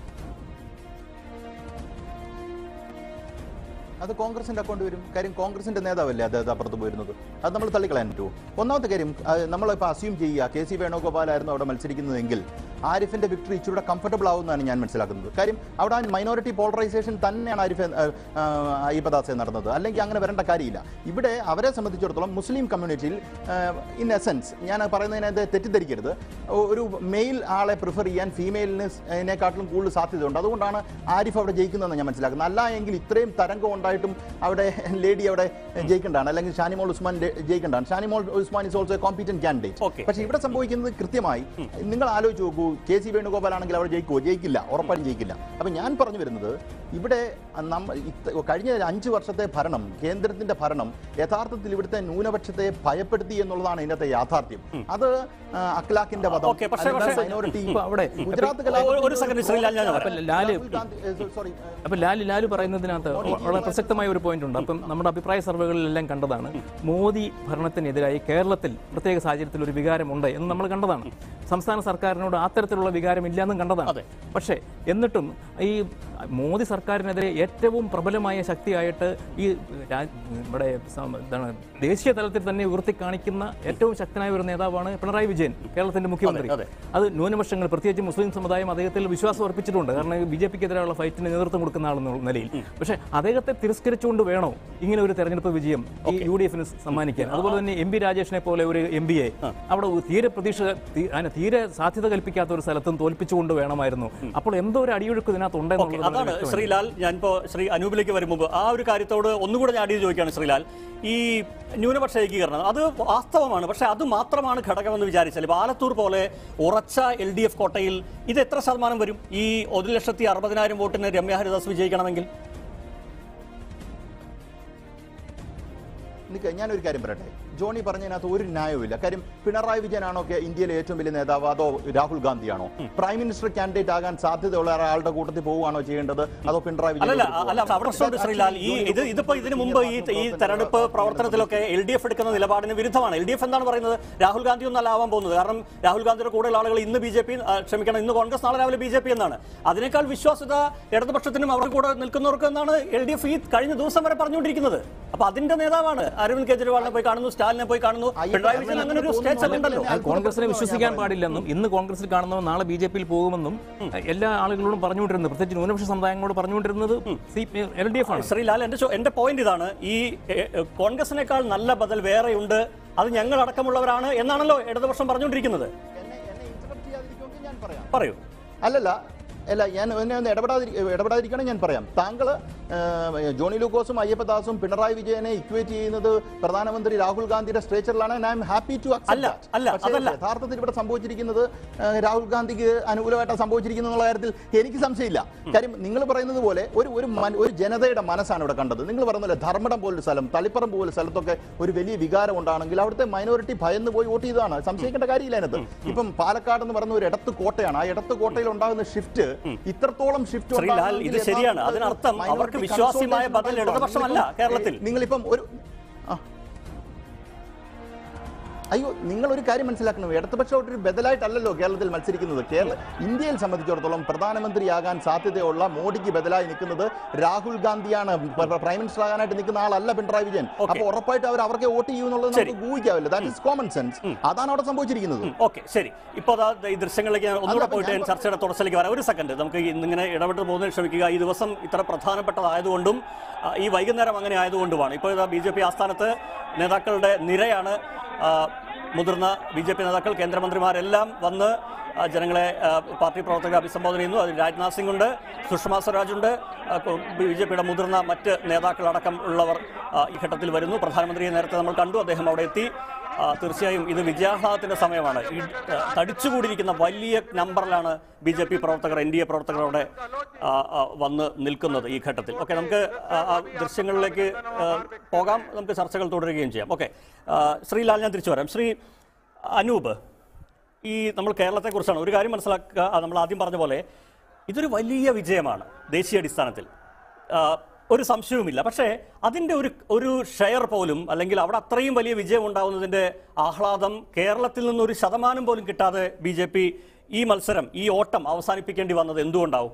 അത് കോൺഗ്രസിന്റെ അക്കൗണ്ട് വരും കാര്യം കോൺഗ്രസിന്റെ നേതാവല്ലേ അദ്ദേഹത്തെ അപ്പുറത്ത് പോയിരുന്നത് അത് നമ്മൾ തള്ളിക്കളയാൻ പറ്റുമോ ഒന്നാമത്തെ കാര്യം അത് നമ്മളിപ്പോൾ അസ്യൂം ചെയ്യുക കെ സി വേണുഗോപാലായിരുന്നു അവിടെ മത്സരിക്കുന്നതെങ്കിൽ ആരിഫിന്റെ വിക്ടറി ഇച്ചിരി കംഫർട്ടബിൾ ആവുമെന്നാണ് ഞാൻ മനസ്സിലാക്കുന്നത് കാര്യം അവിടെ മൈനോറിറ്റി പോളറൈസേഷൻ തന്നെയാണ് ആരിഫ് ആ, ആ, അയ്യപ്പദാസെ നടന്നത് അല്ലെങ്കിൽ അങ്ങനെ വരേണ്ട കാര്യമില്ല ഇവിടെ അവരെ സംബന്ധിച്ചിടത്തോളം മുസ്ലിം കമ്മ്യൂണിറ്റിയിൽ ഇൻ എസെൻസ് ഞാൻ പറയുന്നതിനകത്ത് തെറ്റിദ്ധരിക്കരുത് ഒ- ഒരു മെയിൽ ആളെ പ്രിഫർ ചെയ്യാൻ ഫീമെയിലിനെക്കാട്ടിലും കൂടുതൽ സാധ്യതയുണ്ട് അതുകൊണ്ടാണ് ആരിഫ് അവിടെ ജയിക്കുന്നതെന്ന് ഞാൻ മനസ്സിലാക്കുന്നത് അല്ല എങ്കിൽ ഇത്രയും തരംഗം ഉണ്ടായിട്ടും അവിടെ ലേഡി അവിടെ ജയിക്കേണ്ടതാണ് അല്ലെങ്കിൽ ഷാനിമോൾ ഉസ്മാൻ ലേ- ജയിക്കേണ്ടതാണ് Shanimol Usman is also competent Okay. Candidate പക്ഷേ ഇവിടെ സംഭവിക്കുന്നത് കൃത്യമായി നിങ്ങൾ ആലോചിച്ച് നോക്കൂ കെ സി വേണുഗോപാൽ ആണെങ്കിൽ അവിടെ ജയിക്കുമോ ജയിക്കില്ല ഉറപ്പായും ജയിക്കില്ല അപ്പം ഞാൻ പറഞ്ഞു വരുന്നത് ഇവിടെ നമ്മ ഇത്ത- കഴിഞ്ഞ അഞ്ച് വർഷത്തെ ഭരണം കേന്ദ്രത്തിന്റെ ഭരണം യഥാർത്ഥത്തിൽ ഇവിടുത്തെ ന്യൂനപക്ഷത്തെ ഭയപ്പെടുത്തി എന്നുള്ളതാണ് ഇതിനകത്തെ യാഥാർത്ഥ്യം അത് ആ, അഖ്ലാഖിന്റെ വധം Okay, പക്ഷേ- അല്ലെങ്കിൽ പക്ഷേ- minority- ഇപ്പൊ അവിടെ ഗുജറാത്ത് ഒരു- കലാപത്തിൽ ഒരു second, ശ്രീലാൽ, ഞാൻ അപ്പൊ ലാല് രാഹുൽ ഗാന്ധി സോറി അപ്പൊ ലാല് ലാല് പറയുന്നതിനകത്ത് വളരെ പ്രസക്തമായ ഒരു പോയിന്റ് ഉണ്ട് അപ്പം നമ്മുടെ അഭിപ്രായ സർവേകളിലെല്ലാം കണ്ടതാണ് മോദി ഭരണത്തിനെതിരായി കേരളത്തിൽ പ്രത്യേക സാഹചര്യത്തിൽ ഒരു വികാരമുണ്ട് എന്ന് നമ്മൾ കണ്ടതാണ് സംസ്ഥാന സർക്കാരിനോട് അത്തരത്തിലുള്ള വികാരം ഇല്ലാന്നും കണ്ടതാണ് അതെ. പക്ഷേ എന്നിട്ടും ഈ മോദി സർക്കാരിനെതിരെ ഏറ്റവും പ്രബലമായ ശക്തിയായിട്ട് ഈ രാ- നമ്മുടെ സം- എന്താണ് ദേശീയ തലത്തിൽ തന്നെ ഉയർത്തി കാണിക്കുന്ന ഏറ്റവും ശക്തനായ ഒരു നേതാവാണ് പിണറായി വിജയൻ കേരളത്തിന്റെ മുഖ്യമന്ത്രി അതെ. അത് ന്യൂനപക്ഷങ്ങൾ പ്രത്യേകിച്ച് മുസ്ലിം സമുദായം അദ്ദേഹത്തിൽ വിശ്വാസം അർപ്പിച്ചിട്ടുണ്ട് കാരണം ബി ജെ പിക്ക് എതിരെയുള്ള ഫൈറ്റിന് നേതൃത്വം കൊടുക്കുന്ന ആളെന്നുള്ള നിലയിൽ പക്ഷേ അദ്ദേഹത്തെ തിരസ്കരിച്ചുകൊണ്ട് വേണോ ഇങ്ങനെ ഒരു തെരഞ്ഞെടുപ്പ് വിജയം ഈ യു ഡി എഫിന് സമ്മാനിക്കാൻ അതുപോലെ തന്നെ എം പി രാജേഷിനെ പോലെ ഒരു എം പിയെ അവിടെ തീരെ പ്രതീക്ഷ തീ- അതിന് തീരെ സാധ്യത കൽപ്പിക്കാത്ത ഒരു സ്ഥലത്തും തോൽപ്പിച്ചുകൊണ്ട് വേണമായിരുന്നു അപ്പോൾ എന്തോ ഒരു അടിയൊഴുക്ക് ഇതിനകത്ത് ഓക്കെ ഉണ്ടെന്നുള്ളത് വളരെ അതാണ് വ്യക്തമാണ്. ശ്രീലാൽ ഞാനിപ്പോ ശ്രീ അനൂപിലേക്ക് വരും മുമ്പ് ആ ഒരു കാര്യത്തോട് ഒന്നുകൂടെ ഞാൻ അടിയിൽ ചോദിക്കുകയാണ് ശ്രീലാൽ ഈ ന്യൂനപക്ഷ ഏകീകരണം അത് വാസ്തവമാണ് പക്ഷെ അത് മാത്രമാണ് ഘടകമെന്ന് വിചാരിച്ചാൽ ഇപ്പൊ ആലത്തൂർ പോലെ ഉറച്ച എൽ ഡി എഫ് കോട്ടയിൽ ഇത് എത്ര ശതമാനം വരും ഈ ഒരു ലക്ഷത്തി അറുപതിനായിരം വോട്ടിന് രമ്യ ഹരിദാസ് വിജയിക്കണമെങ്കിൽ നിക്ക് ഞാനൊരു കാര്യം പറയട്ടെ ജോണി പറഞ്ഞതിനകത്ത് ഒരു ന്യായവുമില്ല കാര്യം പിണറായി വിജയനാണോ ഒക്കെ ഇന്ത്യയിലെ ഏറ്റവും വലിയ നേതാവ് അതോ രാഹുൽ ഗാന്ധിയാണോ പ്രൈം മിനിസ്റ്റർ കാൻഡിഡേറ്റ് ആകാൻ സാധ്യതയുള്ള ഒരാളുടെ കൂട്ടത്തിൽ പോവുകയാണോ ചെയ്യേണ്ടത് അതോ പിണറായി അല്ലല്ല വിജയൻ അല്ല അവിടെ പ്രശ്നമുണ്ട് ശ്രീലാൽ ഈ ഇത് ഇതിപ്പോ ഇതിനു മുമ്പ് ഈ ഈ തെരഞ്ഞെടുപ്പ് പ്രവർത്തനത്തിലൊക്കെ എൽ ഡി എഫ് എടുക്കുന്ന നിലപാടിന് വിരുദ്ധമാണ് എൽ ഡി എഫ് എന്താണ് പറയുന്നത് രാഹുൽ ഗാന്ധി ഒന്നല്ല ആവാൻ പോകുന്നത് കാരണം രാഹുൽ ഗാന്ധിയുടെ കൂടെയുള്ള ആളുകൾ ഇന്ന് ബി ജെ പി ക്ഷമിക്കണം ഇന്ന് കോൺഗ്രസ് നാളെ രാവിലെ ബി ജെ പി എന്നാണ് അതിനേക്കാൾ വിശ്വാസ്യത ഇടതുപക്ഷത്തിനും അവരുടെ കൂടെ നിൽക്കുന്നവർക്ക് എന്നാണ് എൽ ഡി എഫ് ഈ കഴിഞ്ഞ ദിവസം വരെ പറഞ്ഞുകൊണ്ടിരിക്കുന്നത് അപ്പൊ അതിന്റെ നേതാവാണ് അരവിന്ദ് കെജ്രിവാളിനെ പോയി കാണുന്നു സ്റ്റാലിനെ പോയി കാണുന്നു പിണറായി വിജയൻ അങ്ങനെ ഒരു സ്റ്റേച്ചർ ഉണ്ടല്ലോ അത് കോൺഗ്രസിനെ വിശ്വസിക്കാൻ പാടില്ലെന്നും ഇന്ന് കോൺഗ്രസിൽ കാണുന്നവർ നാളെ ബി ജെ പിയിൽ പോകുമെന്നും എല്ലാ ആളുകളോടും പറഞ്ഞുകൊണ്ടിരുന്നത് പ്രത്യേകിച്ച് ന്യൂനപക്ഷ സമുദായങ്ങളോട് പറഞ്ഞുകൊണ്ടിരുന്നത് സി എൽ ഡി എഫ് ആണ് ശ്രീലാൽ എന്റെ ചോ- എന്റെ പോയിന്റ് ഇതാണ് ഈ എ, എ, കോൺഗ്രസിനേക്കാൾ നല്ല ബദൽ വേറെയുണ്ട് അത് ഞങ്ങൾ അടക്കമുള്ളവരാണ് എന്നാണല്ലോ ഇടതുപക്ഷം പറഞ്ഞുകൊണ്ടിരിക്കുന്നത് എന്നെ എന്നെ interrupt ചെയ്യാതിരിക്കുമെങ്കിൽ ഞാൻ പറയാം പറയൂ അല്ലല്ല അല്ല ഞാൻ എന്നെ ഒന്ന് ഇടപെടാതിരി ഇടപെടാതിരിക്കണം ഞാൻ പറയാം താങ്കൾ ജോണി ലൂക്കോസും അയ്യപ്പദാസും പിണറായി വിജയനെ ഇക്വേറ്റ് ചെയ്യുന്നത് പ്രധാനമന്ത്രി രാഹുൽ ഗാന്ധിയുടെ സ്ട്രേച്ചറിലാണ് ഐ എം ഹാപ്പി ടു അല്ല, അല്ല, അതല്ല. യഥാർത്ഥത്തിൽ ഇവിടെ സംഭവിച്ചിരിക്കുന്നത് ആ, രാഹുൽ ഗാന്ധിക്ക് അനുകൂലമായിട്ടാണ് സംഭവിച്ചിരിക്കുന്നത് എന്നുള്ള കാര്യത്തിൽ എനിക്ക് സംശയമില്ല കാര്യം നിങ്ങൾ പറയുന്നത് പോലെ ഒരു ഒരു മന- ഒരു ജനതയുടെ മനസ്സാണ് ഇവിടെ കണ്ടത് നിങ്ങൾ പറയുന്ന പോലെ ധർമ്മടം പോലൊരു സ്ഥലം തളിപ്പറം പോലെ സ്ഥലത്തൊക്കെ ഒരു വലിയ വികാരം ഉണ്ടാണെങ്കിൽ അവിടുത്തെ മൈനോറിറ്റി ഭയന്ന് പോയി വോട്ട് ചെയ്തതാണ് സംശയിക്കേണ്ട കാര്യമില്ല അതിനകത്ത് ഇപ്പം പാലക്കാട് എന്ന് പറയുന്ന ഒരു ഇടത്ത് കോട്ടയാണ് ആ ഇടത്ത് കോട്ടയിൽ ഉണ്ടാകുന്ന ഷിഫ്റ്റ് ഇത്രത്തോളം ഷിഫ്റ്റ് ശ്രീലാൽ, ഇത് ശരിയാണ്. അതിനർത്ഥം അവർക്ക് വിശ്വാസ്യമായ ബദൽ ഇടതുപക്ഷമല്ല കേരളത്തിൽ. നിങ്ങളിപ്പം ഒരു ആ അയ്യോ നിങ്ങൾ ഒരു കാര്യം മനസ്സിലാക്കണം ഇടതുപക്ഷം ഒരു ബദലായിട്ടല്ലല്ലോ കേരളത്തിൽ മത്സരിക്കുന്നത് കേരള ഇന്ത്യയിൽ സംബന്ധിച്ചിടത്തോളം പ്രധാനമന്ത്രിയാകാൻ സാധ്യതയുള്ള മോഡിക്ക് ബദലായി നിൽക്കുന്നത് രാഹുൽ ഗാന്ധിയാണ് പ്ര- പ്രൈം മിനിസ്റ്റർ ആകാനായിട്ട് നിൽക്കുന്ന ആളല്ല പിണറായി വിജയൻ Okay. അപ്പൊ ഉറപ്പായിട്ട് അവർ അവർക്ക് വോട്ട് ചെയ്യുന്നുള്ളത് ശരി. നമുക്ക് ഊഹിക്കാവില്ല ദാറ്റ് ഇസ് കോമൺ സെൻസ് അതാണ് അവിടെ സംഭവിച്ചിരിക്കുന്നത് ഓക്കെ ശരി ഇപ്പോൾ അതാ ഈ ദൃശ്യങ്ങളിലേക്ക് ഞാൻ ഒന്നുകൂടെ അല്ല, പോയിട്ട് ഞാൻ ഞാൻ ചർച്ചയുടെ തുടർച്ചയിലേക്ക് വരാം ഒരു സെക്കൻഡ് നമുക്ക് ഇന്നിങ്ങനെ ഇടപെട്ട് പോകുന്നതിന് ക്ഷമിക്കുക ഈ ദിവസം ഇത്ര പ്രധാനപ്പെട്ടതായതുകൊണ്ടും ആ, ഈ വൈകുന്നേരം അങ്ങനെ ആയതുകൊണ്ടുമാണ് ഇപ്പോൾ ഇതാ ബി ജെ പി ആസ്ഥാനത്ത് നേതാക്കളുടെ നിരയാണ് ആ, മുതിർന്ന ബി ജെ പി നേതാക്കൾ കേന്ദ്രമന്ത്രിമാരെല്ലാം വന്ന് ആ, ജനങ്ങളെ ആ, പാർട്ടി പ്രവർത്തകരെ അഭിസംബോധന ചെയ്യുന്നു അതിൽ രാജ്നാഥ് സിംഗ് ഉണ്ട് സുഷമ സ്വരാജ് ഉണ്ട് ബി ജെ പിയുടെ മുതിർന്ന മറ്റ് നേതാക്കളടക്കം ഉള്ളവർ ആ, ഈ ഘട്ടത്തിൽ വരുന്നു പ്രധാനമന്ത്രിയെ നേരത്തെ നമ്മൾ കണ്ടു അദ്ദേഹം അവിടെ എത്തി ആ, തീർച്ചയായും ഇത് വിജയാഹ്ലാദത്തിന്റെ സമയമാണ് ഈ ആ, തടിച്ചുകൂടിയിരിക്കുന്ന വലിയ നമ്പറിലാണ് ബി ജെ പി പ്രവർത്തകർ എൻ ഡി എ പ്രവർത്തകർ അവിടെ ആ, ആ, വന്ന് നിൽക്കുന്നത് ഈ ഘട്ടത്തിൽ ഓക്കെ നമുക്ക് ആ, ആ ദൃശ്യങ്ങളിലേക്ക് ആ, പോകാം നമുക്ക് ചർച്ചകൾ തുടരുകയും ചെയ്യാം ഓക്കെ ശ്രീലാൽ ഞാൻ തിരിച്ചു വരാം ശ്രീ അനൂപ് ഈ നമ്മൾ കേരളത്തെക്കുറിച്ചാണ് ഒരു കാര്യം മനസ്സിലാക്കുക ആ, നമ്മൾ ആദ്യം പറഞ്ഞ പോലെ ഇതൊരു വലിയ വിജയമാണ് ദേശീയ അടിസ്ഥാനത്തിൽ ആ, ഒരു സംശയവുമില്ല പക്ഷേ അതിൻ്റെ ഒരു ഒരു ഷെയർ പോലും അല്ലെങ്കിൽ അവിടെ അത്രയും വലിയ വിജയം ഉണ്ടാവുന്നതിൻ്റെ ആഹ്ലാദം കേരളത്തിൽ നിന്നൊരു ശതമാനം പോലും കിട്ടാതെ ബി ജെ പി ഈ മത്സരം ഈ ഓട്ടം അവസാനിപ്പിക്കേണ്ടി വന്നത് എന്തുകൊണ്ടാവും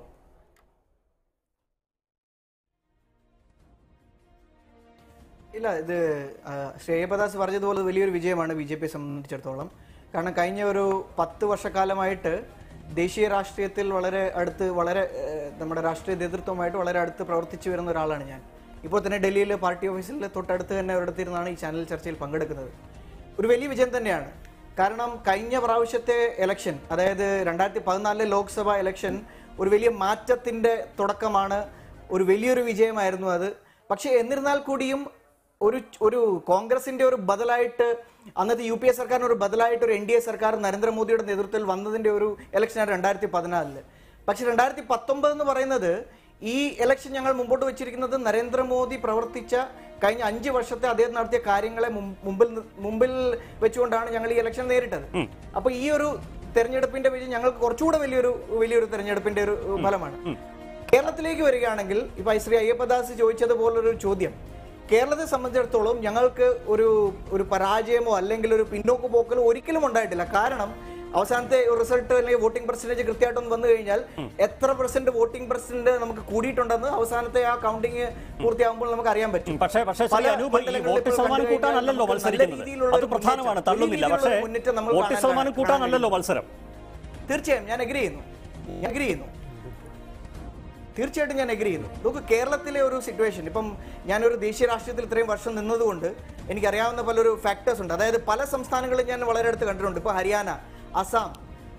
ഇല്ല ഇത് ആ, ശ്രേയപദാസ് പറഞ്ഞതുപോലെ വലിയൊരു വിജയമാണ് ബി ജെ പിയെ സംബന്ധിച്ചിടത്തോളം കാരണം കഴിഞ്ഞ ഒരു പത്ത് വർഷക്കാലമായിട്ട് ദേശീയ രാഷ്ട്രീയത്തിൽ വളരെ അടുത്ത് വളരെ ഏഹ്, നമ്മുടെ രാഷ്ട്രീയ നേതൃത്വമായിട്ട് വളരെ അടുത്ത് പ്രവർത്തിച്ചു വരുന്ന ഒരാളാണ് ഞാൻ ഇപ്പോൾ തന്നെ ഡൽഹിയിൽ പാർട്ടി ഓഫീസിൽ തൊട്ടടുത്ത് തന്നെ ഒരിടത്തിരുന്നാണ് ഈ ചാനൽ ചർച്ചയിൽ പങ്കെടുക്കുന്നത് ഒരു വലിയ വിജയം തന്നെയാണ് കാരണം കഴിഞ്ഞ പ്രാവശ്യത്തെ ഇലക്ഷൻ അതായത് രണ്ടായിരത്തി പതിനാലിലെ ലോക്സഭ ഇലക്ഷൻ ഒരു വലിയ മാറ്റത്തിന്റെ തുടക്കമാണ് ഒരു വലിയൊരു വിജയമായിരുന്നു അത് പക്ഷേ എന്നിരുന്നാൽ കൂടിയും ഒരു ഒരു കോൺഗ്രസിന്റെ ഒരു ബദലായിട്ട് അന്നത്തെ യു പി എ സർക്കാരിന് ഒരു ബദലായിട്ട് ഒരു എൻ ഡി എ സർക്കാർ നരേന്ദ്രമോദിയുടെ നേതൃത്വത്തിൽ വന്നതിന്റെ ഒരു ഇലക്ഷനാണ് രണ്ടായിരത്തി പതിനാലില് പക്ഷെ രണ്ടായിരത്തി പത്തൊമ്പത് എന്ന് പറയുന്നത് ഈ ഇലക്ഷൻ ഞങ്ങൾ മുമ്പോട്ട് വെച്ചിരിക്കുന്നത് നരേന്ദ്രമോദി പ്രവർത്തിച്ച കഴിഞ്ഞ അഞ്ച് വർഷത്തെ അദ്ദേഹം നടത്തിയ കാര്യങ്ങളെ മും- മുമ്പിൽ നി- മുമ്പിൽ വെച്ചുകൊണ്ടാണ് ഞങ്ങൾ ഈ ഇലക്ഷൻ നേരിട്ടത് അപ്പൊ ഈ ഒരു തെരഞ്ഞെടുപ്പിന്റെ വിജയം ഞങ്ങൾക്ക് കുറച്ചുകൂടെ വലിയൊരു വലിയൊരു തെരഞ്ഞെടുപ്പിന്റെ ഒരു ഫലമാണ് കേരളത്തിലേക്ക് വരികയാണെങ്കിൽ ഇപ്പൊ ശ്രീ അയ്യപ്പദാസ് ചോദിച്ചതുപോലൊരു ചോദ്യം കേരളത്തെ സംബന്ധിച്ചിടത്തോളം ഞങ്ങൾക്ക് ഒരു ഒരു പരാജയമോ അല്ലെങ്കിൽ ഒരു പിന്നോക്ക് പോക്കലോ ഒരിക്കലും ഉണ്ടായിട്ടില്ല കാരണം അവസാനത്തെ റിസൾട്ട് അല്ലെങ്കിൽ വോട്ടിംഗ് പെർസെന്റേജ് കൃത്യമായിട്ടൊന്ന് വന്നു കഴിഞ്ഞാൽ എത്ര പെർസെന്റ് വോട്ടിംഗ് പെർസെന്റ് നമുക്ക് കൂടിയിട്ടുണ്ടെന്ന് അവസാനത്തെ ആ കൗണ്ടിങ് പൂർത്തിയാകുമ്പോൾ നമുക്ക് അറിയാൻ പറ്റും പക്ഷേ പക്ഷേ ശ്രീ പല അനൂപ് ഈ മണ്ഡലങ്ങളിൽ വോട്ട് ഇപ്പോൾ ശതമാനം കണ്ടു കൂട്ടാനല്ലല്ലോ കഴിഞ്ഞാൽ നമുക്ക് നല്ല മത്സരിക്കുന്നത് രീതിയിലുള്ള അത് ഒരു പ്രധാനമാണ് മുന്നേറ്റം, തള്ളുന്നില്ല വലിയ പക്ഷേ രീതിയിലുള്ള മുന്നേറ്റം നമ്മൾ വോട്ട് കാണാൻ- ശതമാനം കൂട്ടാനല്ലല്ലോ മത്സരം തീർച്ചയായും ഞാൻ എഗ്രി ചെയ്യുന്നു ഞാൻ എഗ്രി ചെയ്യുന്നു തീർച്ചയായിട്ടും ഞാൻ എഗ്രി ചെയ്യുന്നു നോക്ക് കേരളത്തിലെ ഒരു സിറ്റുവേഷൻ ഇപ്പം ഞാനൊരു ദേശീയ രാഷ്ട്രീയത്തിൽ ഇത്രയും വർഷം നിന്നതുകൊണ്ട് എനിക്കറിയാവുന്ന പലൊരു ഫാക്ടേഴ്സ് ഉണ്ട് അതായത് പല സംസ്ഥാനങ്ങളും ഞാൻ വളരെ അടുത്ത് കണ്ടിട്ടുണ്ട് ഇപ്പോൾ ഹരിയാന അസം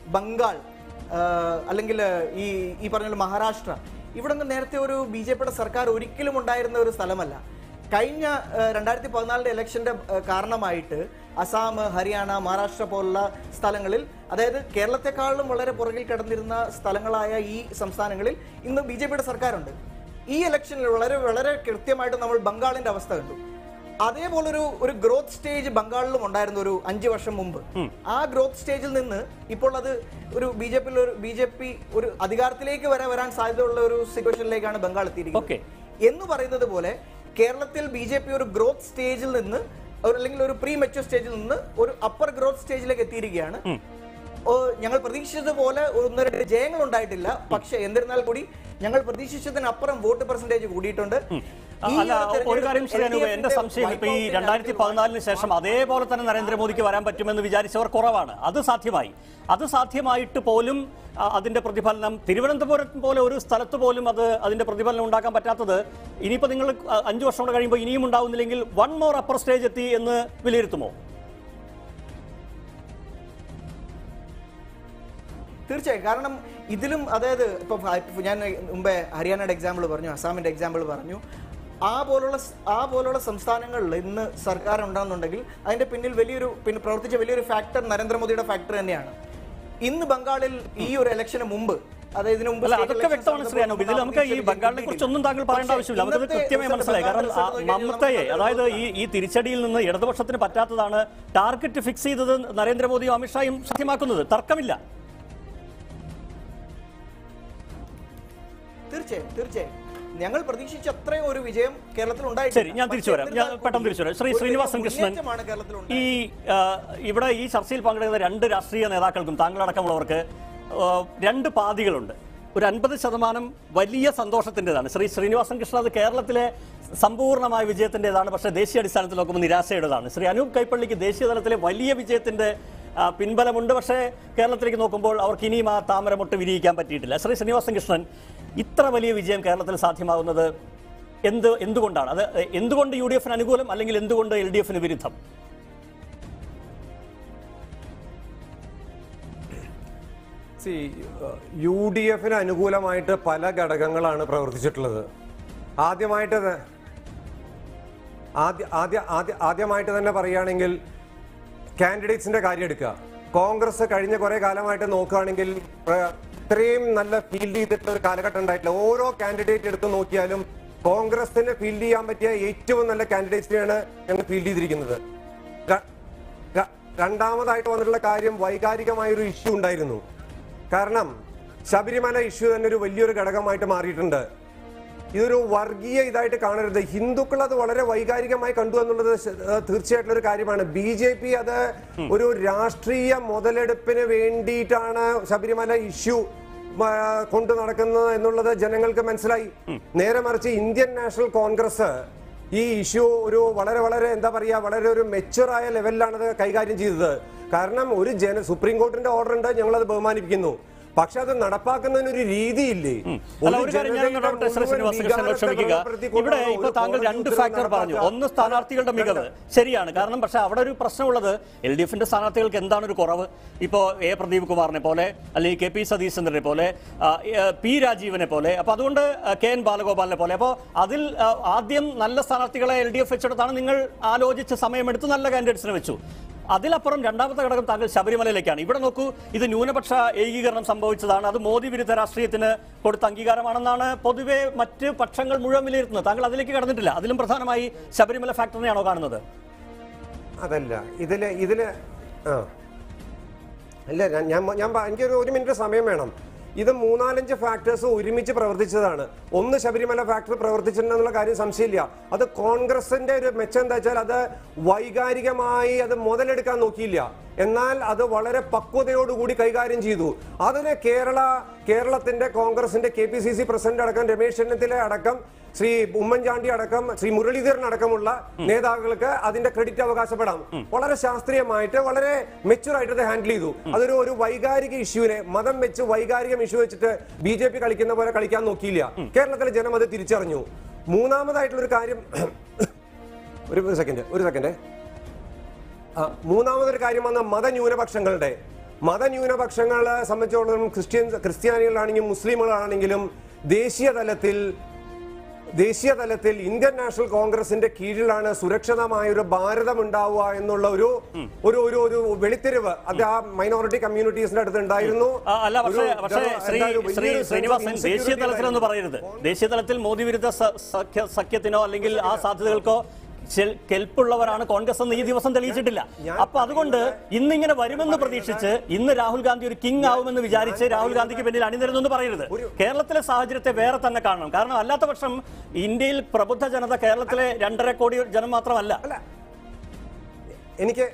ബംഗാൾ ആ, അല്ലെങ്കിൽ ഈ ഈ പറഞ്ഞ പോലെ മഹാരാഷ്ട്ര ഇവിടെ നിന്ന് നേരത്തെ ഒരു ബി ജെ പിയുടെ സർക്കാർ ഒരിക്കലും ഉണ്ടായിരുന്ന ഒരു സ്ഥലമല്ല കഴിഞ്ഞ രണ്ടായിരത്തി പതിനാലിന്റെ ഇലക്ഷന്റെ ആ, കാരണമായിട്ട് അസാം ഹരിയാന മഹാരാഷ്ട്ര പോലുള്ള സ്ഥലങ്ങളിൽ അതായത് കേരളത്തെക്കാളും വളരെ പുറകിൽ കിടന്നിരുന്ന സ്ഥലങ്ങളായ ഈ സംസ്ഥാനങ്ങളിൽ ഇന്ന് ബി ജെ പിയുടെ സർക്കാരുണ്ട് ഈ ഇലക്ഷനിൽ വളരെ വളരെ കൃത്യമായിട്ട് നമ്മൾ ബംഗാളിന്റെ അവസ്ഥ കണ്ടു അതേപോലെ ഒരു ഒരു ഗ്രോത്ത് സ്റ്റേജ് ബംഗാളിലും ഉണ്ടായിരുന്നു ഒരു അഞ്ചു വർഷം മുമ്പ് ആ ഗ്രോത്ത് സ്റ്റേജിൽ നിന്ന് ഇപ്പോൾ അത് ഒരു ബി ജെ പിയിൽ ഒരു ബി ജെ പി ഒരു അധികാരത്തിലേക്ക് വരെ വരാൻ സാധ്യതയുള്ള ഒരു സിറ്റുവേഷനിലേക്കാണ് ബംഗാൾ എത്തിയിരിക്കുന്നത് Okay. എന്ന് പറയുന്നത് പോലെ കേരളത്തിൽ ബി ജെ പി ഒരു ഗ്രോത്ത് സ്റ്റേജിൽ നിന്ന് ഒരു അല്ലെങ്കിൽ ഒരു പ്രീ മെച്യൂർ സ്റ്റേജിൽ നിന്ന് ഒരു അപ്പർ ഗ്രോത്ത് സ്റ്റേജിലേക്ക് എത്തിയിരിക്കുകയാണ് ഓ, ഞങ്ങൾ പ്രതീക്ഷിച്ചതുപോലെ ഒന്ന് രണ്ട് ജയങ്ങൾ ഉണ്ടായിട്ടില്ല പക്ഷേ എന്നിരുന്നാൽ കൂടി ഞങ്ങൾ പ്രതീക്ഷിച്ചതിനപ്പുറം വോട്ട് പെർസെന്റേജ് കൂടിയിട്ടുണ്ട് ആ, ഈ അല്ല ഒരു ഒരു കാര്യം ശരി അനൂപ് തെരഞ്ഞെടുപ്പ് എന്റെ സംശയം ഇപ്പൊ ഈ wipeout ന്റെ രണ്ടായിരത്തി പതിനാലിന് ശേഷം അതേപോലെ തന്നെ നരേന്ദ്രമോദിക്ക് വരാൻ പറ്റുമെന്ന് വിചാരിച്ചവർ കുറവാണ് അത് സാധ്യമായി അത് സാധ്യമായിട്ട് പോലും ആ, അതിന്റെ പ്രതിഫലനം തിരുവനന്തപുരം പോലെ ഒരു സ്ഥലത്ത് പോലും അത് അതിന്റെ പ്രതിഫലനം ഉണ്ടാക്കാൻ പറ്റാത്തത് ഇനിയിപ്പോ നിങ്ങൾ ആ, അഞ്ചു വർഷം കൂടെ കഴിയുമ്പോൾ ഇനിയും ഉണ്ടാവുന്നില്ലെങ്കിൽ വൺ മോർ അപ്പർ സ്റ്റേജ് എത്തി എന്ന് വിലയിരുത്തുമോ തീർച്ചയായും കാരണം ഇതിലും അതായത് ഇപ്പൊ ഫ- ഇപ്പൊ ഞാൻ മുമ്പേ ഹരിയാനയുടെ എക്സാമ്പിൾ പറഞ്ഞു അസാമിന്റെ എക്സാമ്പിൾ പറഞ്ഞു ആ പോലുള്ള സ്- ആ പോലുള്ള സംസ്ഥാനങ്ങളിൽ ഇന്ന് സർക്കാർ ഉണ്ടാകുന്നുണ്ടെങ്കിൽ അതിന്റെ പിന്നിൽ വലിയൊരു പിന്നെ പ്രവർത്തിച്ച വലിയൊരു ഫാക്ടർ നരേന്ദ്രമോദിയുടെ ഫാക്ടർ തന്നെയാണ് ഇന്ന് ബംഗാളിൽ ഈ ഒരു ഇലക്ഷന് മുമ്പ് അതായത് ഇതിനു മുമ്പ് അല്ല state അതൊക്കെ elections വ്യക്തമാണ് ശ്രീ അനൂപ് ഇതിൽ നമുക്ക് ഈ ബംഗാളിനെ കുറിച്ച് ഒന്നും താങ്കൾ പറയേണ്ട പക്ഷേ ആവശ്യമില്ല നമുക്കത് ഇന്നത്തെ കൃത്യമായി റിസൾട്ട് മനസ്സിലായി കാരണം ബംഗാൾ ആ, റിസൾട്ട് നോക്കിയാൽ മമതയെ നമുക്ക് അതായത് ഈ ഈ തിരിച്ചടിയിൽ നിന്ന് ഇടതുപക്ഷത്തിന് പറ്റാത്തതാണ് ടാർഗറ്റ് ഫിക്സ് ചെയ്തത് നരേന്ദ്രമോദിയും അമിത്ഷായും സത്യമാക്കുന്നത് തർക്കമില്ല തീർച്ചയായും തീർച്ചയായും ഞങ്ങൾ പ്രതീക്ഷിച്ച അത്രയും ഒരു വിജയം കേരളത്തിൽ ശരി ഉണ്ടായിട്ടില്ല ഞാൻ തിരിച്ചു വരാം പക്ഷേ ഞാൻ എന്നിരുന്നാൽ പെട്ടെന്ന് തിരിച്ചു വരാം ശ്രീ ഒരു ശ്രീനിവാസൻ കൃഷ്ണൻ മുന്നേറ്റമാണ് കേരളത്തിൽ ഉണ്ടായത്. ഈ ആ, ഇവിടെ ഈ ചർച്ചയിൽ പങ്കെടുക്കുന്ന രണ്ട് രാഷ്ട്രീയ നേതാക്കൾക്കും താങ്കളടക്കമുള്ളവർക്ക് ആ, രണ്ട് പാതികളുണ്ട് ഒരു അൻപത് ശതമാനം വലിയ സന്തോഷത്തിൻ്റെതാണ് ശ്രീ ശ്രീനിവാസൻ കൃഷ്ണൻ അത് കേരളത്തിലെ സമ്പൂർണ്ണമായ വിജയത്തിൻ്റെതാണ് പക്ഷേ ദേശീയ അടിസ്ഥാനത്തിൽ നോക്കുമ്പോൾ നിരാശയുടേതാണ് ശ്രീ അനൂപ് കൈപ്പള്ളിക്ക് ദേശീയ തലത്തിലെ വലിയ വിജയത്തിൻ്റെ ആ, പിൻബലമുണ്ട് പക്ഷേ കേരളത്തിലേക്ക് നോക്കുമ്പോൾ അവർക്ക് ഇനിയും ആ താമരമൊട്ട് വിരിയിക്കാൻ പറ്റിയിട്ടില്ല ശ്രീ ശ്രീനിവാസൻ കൃഷ്ണൻ ഇത്ര വലിയ വിജയം കേരളത്തിൽ സാധ്യമാകുന്നത് എന്ത് എന്തുകൊണ്ടാണ് അത് എന്തുകൊണ്ട് യു ഡി എഫിന് അനുകൂലം അല്ലെങ്കിൽ എന്തുകൊണ്ട് എൽ ഡി എഫിന് വിരുദ്ധം യു ഡി എഫിന് അനുകൂലമായിട്ട് പല ഘടകങ്ങളാണ് പ്രവർത്തിച്ചിട്ടുള്ളത് ആദ്യമായിട്ട് ത- ആദ്യ ആദ്യ ആദ്യ ആദ്യമായിട്ട് തന്നെ പറയുകയാണെങ്കിൽ കാൻഡിഡേറ്റ്സിന്റെ കാര്യം എടുക്കുക കോൺഗ്രസ് കഴിഞ്ഞ കുറെ കാലമായിട്ട് നോക്കുകയാണെങ്കിൽ പ്ര- ഇത്രയും നല്ല ഫീൽഡ് ചെയ്തിട്ടുള്ള ഒരു കാലഘട്ടം ഉണ്ടായിട്ടില്ല ഓരോ കാൻഡിഡേറ്റ് എടുത്ത് നോക്കിയാലും കോൺഗ്രസിന് ഫീൽഡ് ചെയ്യാൻ പറ്റിയ ഏറ്റവും നല്ല കാൻഡിഡേറ്റ്സിനെയാണ് ഞങ്ങൾ ഫീൽഡ് ചെയ്തിരിക്കുന്നത് ര- ര- രണ്ടാമതായിട്ട് വന്നിട്ടുള്ള കാര്യം വൈകാരികമായ ഒരു ഇഷ്യൂ ഉണ്ടായിരുന്നു കാരണം ശബരിമല ഇഷ്യൂ തന്നെ ഒരു വലിയൊരു ഘടകമായിട്ട് മാറിയിട്ടുണ്ട് ഇതൊരു വർഗീയ ഇതായിട്ട് കാണരുത് ഹിന്ദുക്കൾ അത് വളരെ വൈകാരികമായി കണ്ടു എന്നുള്ളത് ശ- ഏഹ് തീർച്ചയായിട്ടും ഒരു കാര്യമാണ് ബി ജെ പി അത് ഒരു രാഷ്ട്രീയ മുതലെടുപ്പിന് വേണ്ടിയിട്ടാണ് ശബരിമല ഇഷ്യൂ കൊണ്ടു നടക്കുന്നത് എന്നുള്ളത് ജനങ്ങൾക്ക് മനസ്സിലായി നേരെ മറിച്ച് ഇന്ത്യൻ നാഷണൽ കോൺഗ്രസ് ഈ ഇഷ്യൂ ഒരു വളരെ വളരെ എന്താ പറയാ വളരെ ഒരു മെച്ചുറായ ലെവലിലാണ് അത് കൈകാര്യം ചെയ്തത് കാരണം ഒരു ജന സുപ്രീം കോർട്ടിന്റെ ഓർഡർ ഉണ്ട് ഞങ്ങൾ അത് ബഹുമാനിപ്പിക്കുന്നു പക്ഷെ അത് നടപ്പാക്കുന്നതിന് ഒരു രീതിയില്ലേ അല്ല ഒരു കാര്യം ഞാൻ ഇടപെട്ടെ ശ്രീ ശ്രീനിവാസൻ കൃഷ്ണൻ ക്ഷമിക്കുക ഇവിടെ ഇപ്പൊ താങ്കൾ രണ്ട് ഫാക്ടർ പറഞ്ഞു ഒന്ന് സ്ഥാനാർത്ഥികളുടെ മികവ് ശരിയാണ് കാരണം പക്ഷെ അവിടെ ഒരു പ്രശ്നമുള്ളത് എൽ ഡി എഫിന്റെ സ്ഥാനാർത്ഥികൾക്ക് എന്താണ് ഒരു കുറവ് ഇപ്പോ എ പ്രദീപ് കുമാറിനെ പോലെ അല്ലെങ്കിൽ കെ പി സതീശചന്ദ്രനെ പോലെ ആ, ഏ, പി രാജീവനെ പോലെ അപ്പൊ അതുകൊണ്ട് ആ, കെ എൻ ബാലഗോപാലിനെ പോലെ അപ്പോൾ അതിൽ ആ, ആദ്യം നല്ല സ്ഥാനാർത്ഥികളെ എൽ ഡി എഫ് വെച്ചെടുത്താണ് നിങ്ങൾ ആലോചിച്ച് സമയമെടുത്ത് നല്ല കാൻഡിഡേറ്റ്സിനെ വെച്ചു അതിലപ്പുറം രണ്ടാമത്തെ ഘടകം താങ്കൾ ശബരിമലയിലേക്കാണ് ഇവിടെ നോക്കൂ ഇത് ന്യൂനപക്ഷ ഏകീകരണം സംഭവിച്ചതാണ് അത് മോദി വിരുദ്ധ രാഷ്ട്രീയത്തിന് കൊടുത്ത അംഗീകാരമാണെന്നാണ് പൊതുവെ മറ്റ് പക്ഷങ്ങൾ മുഴുവൻ വിലയിരുത്തുന്നത് താങ്കൾ അതിലേക്ക് കടന്നിട്ടില്ല അതിലും പ്രധാനമായി ശബരിമല ഫാക്ടറിനെയാണോ കാണുന്നത് അതല്ല ഇതില് ഇതില് ആ അല്ല ഞാൻ- ഞാൻ ഞാൻ പ- എനിക്കൊരു ഒരു മിനിറ്റ് സമയം വേണം ഇത് മൂന്നാലഞ്ച് ഫാക്ടേഴ്സ് ഒരുമിച്ച് പ്രവർത്തിച്ചതാണ് ഒന്ന് ശബരിമല ഫാക്ടർ പ്രവർത്തിച്ചിട്ടുണ്ടെന്നുള്ള കാര്യം സംശയമില്ല അത് കോൺഗ്രസിന്റെ ഒരു മെച്ചം എന്താ വെച്ചാൽ അത് വൈകാരികമായി അത് മുതലെടുക്കാൻ നോക്കിയില്ല എന്നാൽ അത് വളരെ പക്വതയോടുകൂടി കൈകാര്യം ചെയ്തു അതിന് കേരള കേരളത്തിന്റെ കോൺഗ്രസിന്റെ K P C C president അടക്കം രമേശ് ചെന്നിത്തല അടക്കം ശ്രീ ഉമ്മൻചാണ്ടി അടക്കം ശ്രീ മുരളീധരൻ അടക്കമുള്ള നേതാക്കൾക്ക് അതിന്റെ ക്രെഡിറ്റ് അവകാശപ്പെടാം വളരെ ശാസ്ത്രീയമായിട്ട് വളരെ മെച്ചുവർ ആയിട്ട് അത് ഹാൻഡിൽ ചെയ്തു അതൊരു ഒരു വൈകാരിക ഇഷ്യൂവിനെ മതം വെച്ച് വൈകാരികം ഇഷ്യൂ വെച്ചിട്ട് ബി ജെ പി കളിക്കുന്ന പോലെ കളിക്കാൻ നോക്കിയില്ല കേരളത്തിലെ ജനം അത് തിരിച്ചറിഞ്ഞു മൂന്നാമതായിട്ടുള്ള ഒരു കാര്യം ഒരു സെക്കൻഡ് ഒരു സെക്കൻഡ് ആ, മൂന്നാമതൊരു കാര്യം വന്ന മതന്യൂനപക്ഷങ്ങളുടെ മതന്യൂനപക്ഷങ്ങളെ സംബന്ധിച്ചിടത്തോളം ക്രിസ്ത്യൻ ക്രിസ്ത്യാനികളാണെങ്കിലും മുസ്ലിമുകളാണെങ്കിലും ദേശീയ തലത്തിൽ ദേശീയ തലത്തിൽ ഇന്ത്യൻ നാഷണൽ കോൺഗ്രസിന്റെ കീഴിലാണ് സുരക്ഷിതമായ ഒരു ഭാരതം ഉണ്ടാവുക എന്നുള്ള ഒരു ഒരു ഒരു ഒരു വെളിത്തിരിവ് അത് ആ മൈനോറിറ്റി കമ്മ്യൂണിറ്റീസിന്റെ അടുത്ത് ഉണ്ടായിരുന്നു ആ, അല്ല പക്ഷേ ഒരു- പക്ഷേ ശ്രീ എന്താ ഒരു ശ്രീ വലിയൊരു sense of ശ്രീനിവാസൻ ദേശീയ insecurity തലത്തിലൊന്നും പറയരുത് ദേശീയ തലത്തിൽ മോദി വിരുദ്ധ സ- സഖ്യ സഖ്യത്തിനോ അല്ലെങ്കിൽ ആ സാധ്യതകൾക്കോ ശെ- കെൽപ്പുള്ളവരാണ് കോൺഗ്രസ് എന്ന് ഈ ദിവസം തെളിയിച്ചിട്ടില്ല അപ്പൊ അതുകൊണ്ട് ഇന്നിങ്ങനെ വരുമെന്ന് പ്രതീക്ഷിച്ച് ഇന്ന് രാഹുൽ ഗാന്ധി ഒരു കിങ് ആവുമെന്ന് വിചാരിച്ച് രാഹുൽ ഗാന്ധിക്ക് പിന്നിൽ അണിനിരുന്നെന്ന് പറയരുത് കേരളത്തിലെ സാഹചര്യത്തെ വേറെ തന്നെ കാണണം കാരണം അല്ലാത്ത പക്ഷം ഇന്ത്യയിൽ പ്രബുദ്ധ ജനത കേരളത്തിലെ രണ്ടര കോടി ജനം മാത്രമല്ല അല്ല എനിക്ക്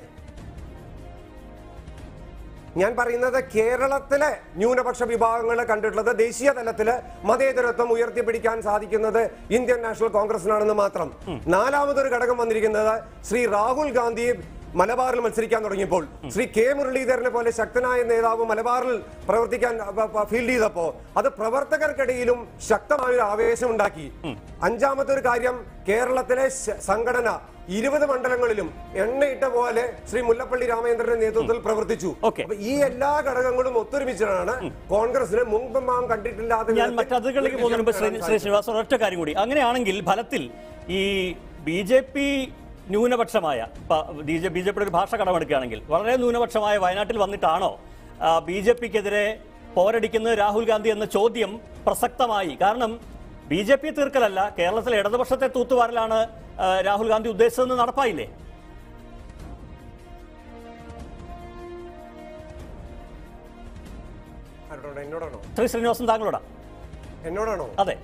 ഞാൻ പറയുന്നത് കേരളത്തിലെ ന്യൂനപക്ഷ വിഭാഗങ്ങളെ കണ്ടിട്ടുള്ളത് ദേശീയ തലത്തില് മതേതരത്വം ഉയർത്തിപ്പിടിക്കാൻ സാധിക്കുന്നത് ഇന്ത്യൻ നാഷണൽ കോൺഗ്രസിനാണെന്ന് മാത്രം നാലാമതൊരു ഘടകം വന്നിരിക്കുന്നത് ശ്രീ രാഹുൽ ഗാന്ധി മലബാറിൽ മത്സരിക്കാൻ തുടങ്ങിയപ്പോൾ ശ്രീ കെ മുരളീധരനെ പോലെ ശക്തനായ നേതാവ് മലബാറിൽ പ്രവർത്തിക്കാൻ പ- പ- ഫീൽഡ് ചെയ്തപ്പോ അത് പ്രവർത്തകർക്കിടയിലും ശക്തമായ ഒരു ആവേശം ഉണ്ടാക്കി അഞ്ചാമത്തെ ഒരു കാര്യം കേരളത്തിലെ ശ- സംഘടന ഇരുപത് മണ്ഡലങ്ങളിലും എണ്ണയിട്ട പോലെ ശ്രീ മുല്ലപ്പള്ളി രാമചന്ദ്രന്റെ നേതൃത്വത്തിൽ പ്രവർത്തിച്ചു Okay. അപ്പൊ ഈ എല്ലാ ഘടകങ്ങളും ഒത്തൊരുമിച്ചാണ് കോൺഗ്രസിന് മുമ്പ് നാം കണ്ടിട്ടില്ലാത്ത ഞാൻ വിധത്തിൽ മറ്റതികളിലേക്ക് ഒരു പോകുന്നതിന് മുമ്പ് ശ്രീ വിജയം ശ്രീ ശ്രീനിവാസൻ ഒരൊറ്റ കാര്യം കൂടി അങ്ങനെയാണെങ്കിൽ ഫലത്തിൽ ഈ ബി ജെ പി ന്യൂനപക്ഷമായ ബി ജെ ബി ജെ പിയുടെ ഒരു ഭാഷ കടമെടുക്കുകയാണെങ്കിൽ വളരെ ന്യൂനപക്ഷമായ വയനാട്ടിൽ വന്നിട്ടാണോ ബി ജെ പിക്കെതിരെ പോരടിക്കുന്നത് രാഹുൽ ഗാന്ധി എന്ന ചോദ്യം പ്രസക്തമായി കാരണം ബി ജെ പി തീർക്കലല്ല കേരളത്തിലെ ഇടതുപക്ഷത്തെ തൂത്തുവാരലാണ് ആ, രാഹുൽ ഗാന്ധി ഉദ്ദേശിച്ചതെന്ന് നടപ്പായില്ലേ ആരോടാണ്? എന്നോടാണോ ശ്രീ ശ്രീനിവാസൻ താങ്കളോടാ എന്നോടാണോ അതെ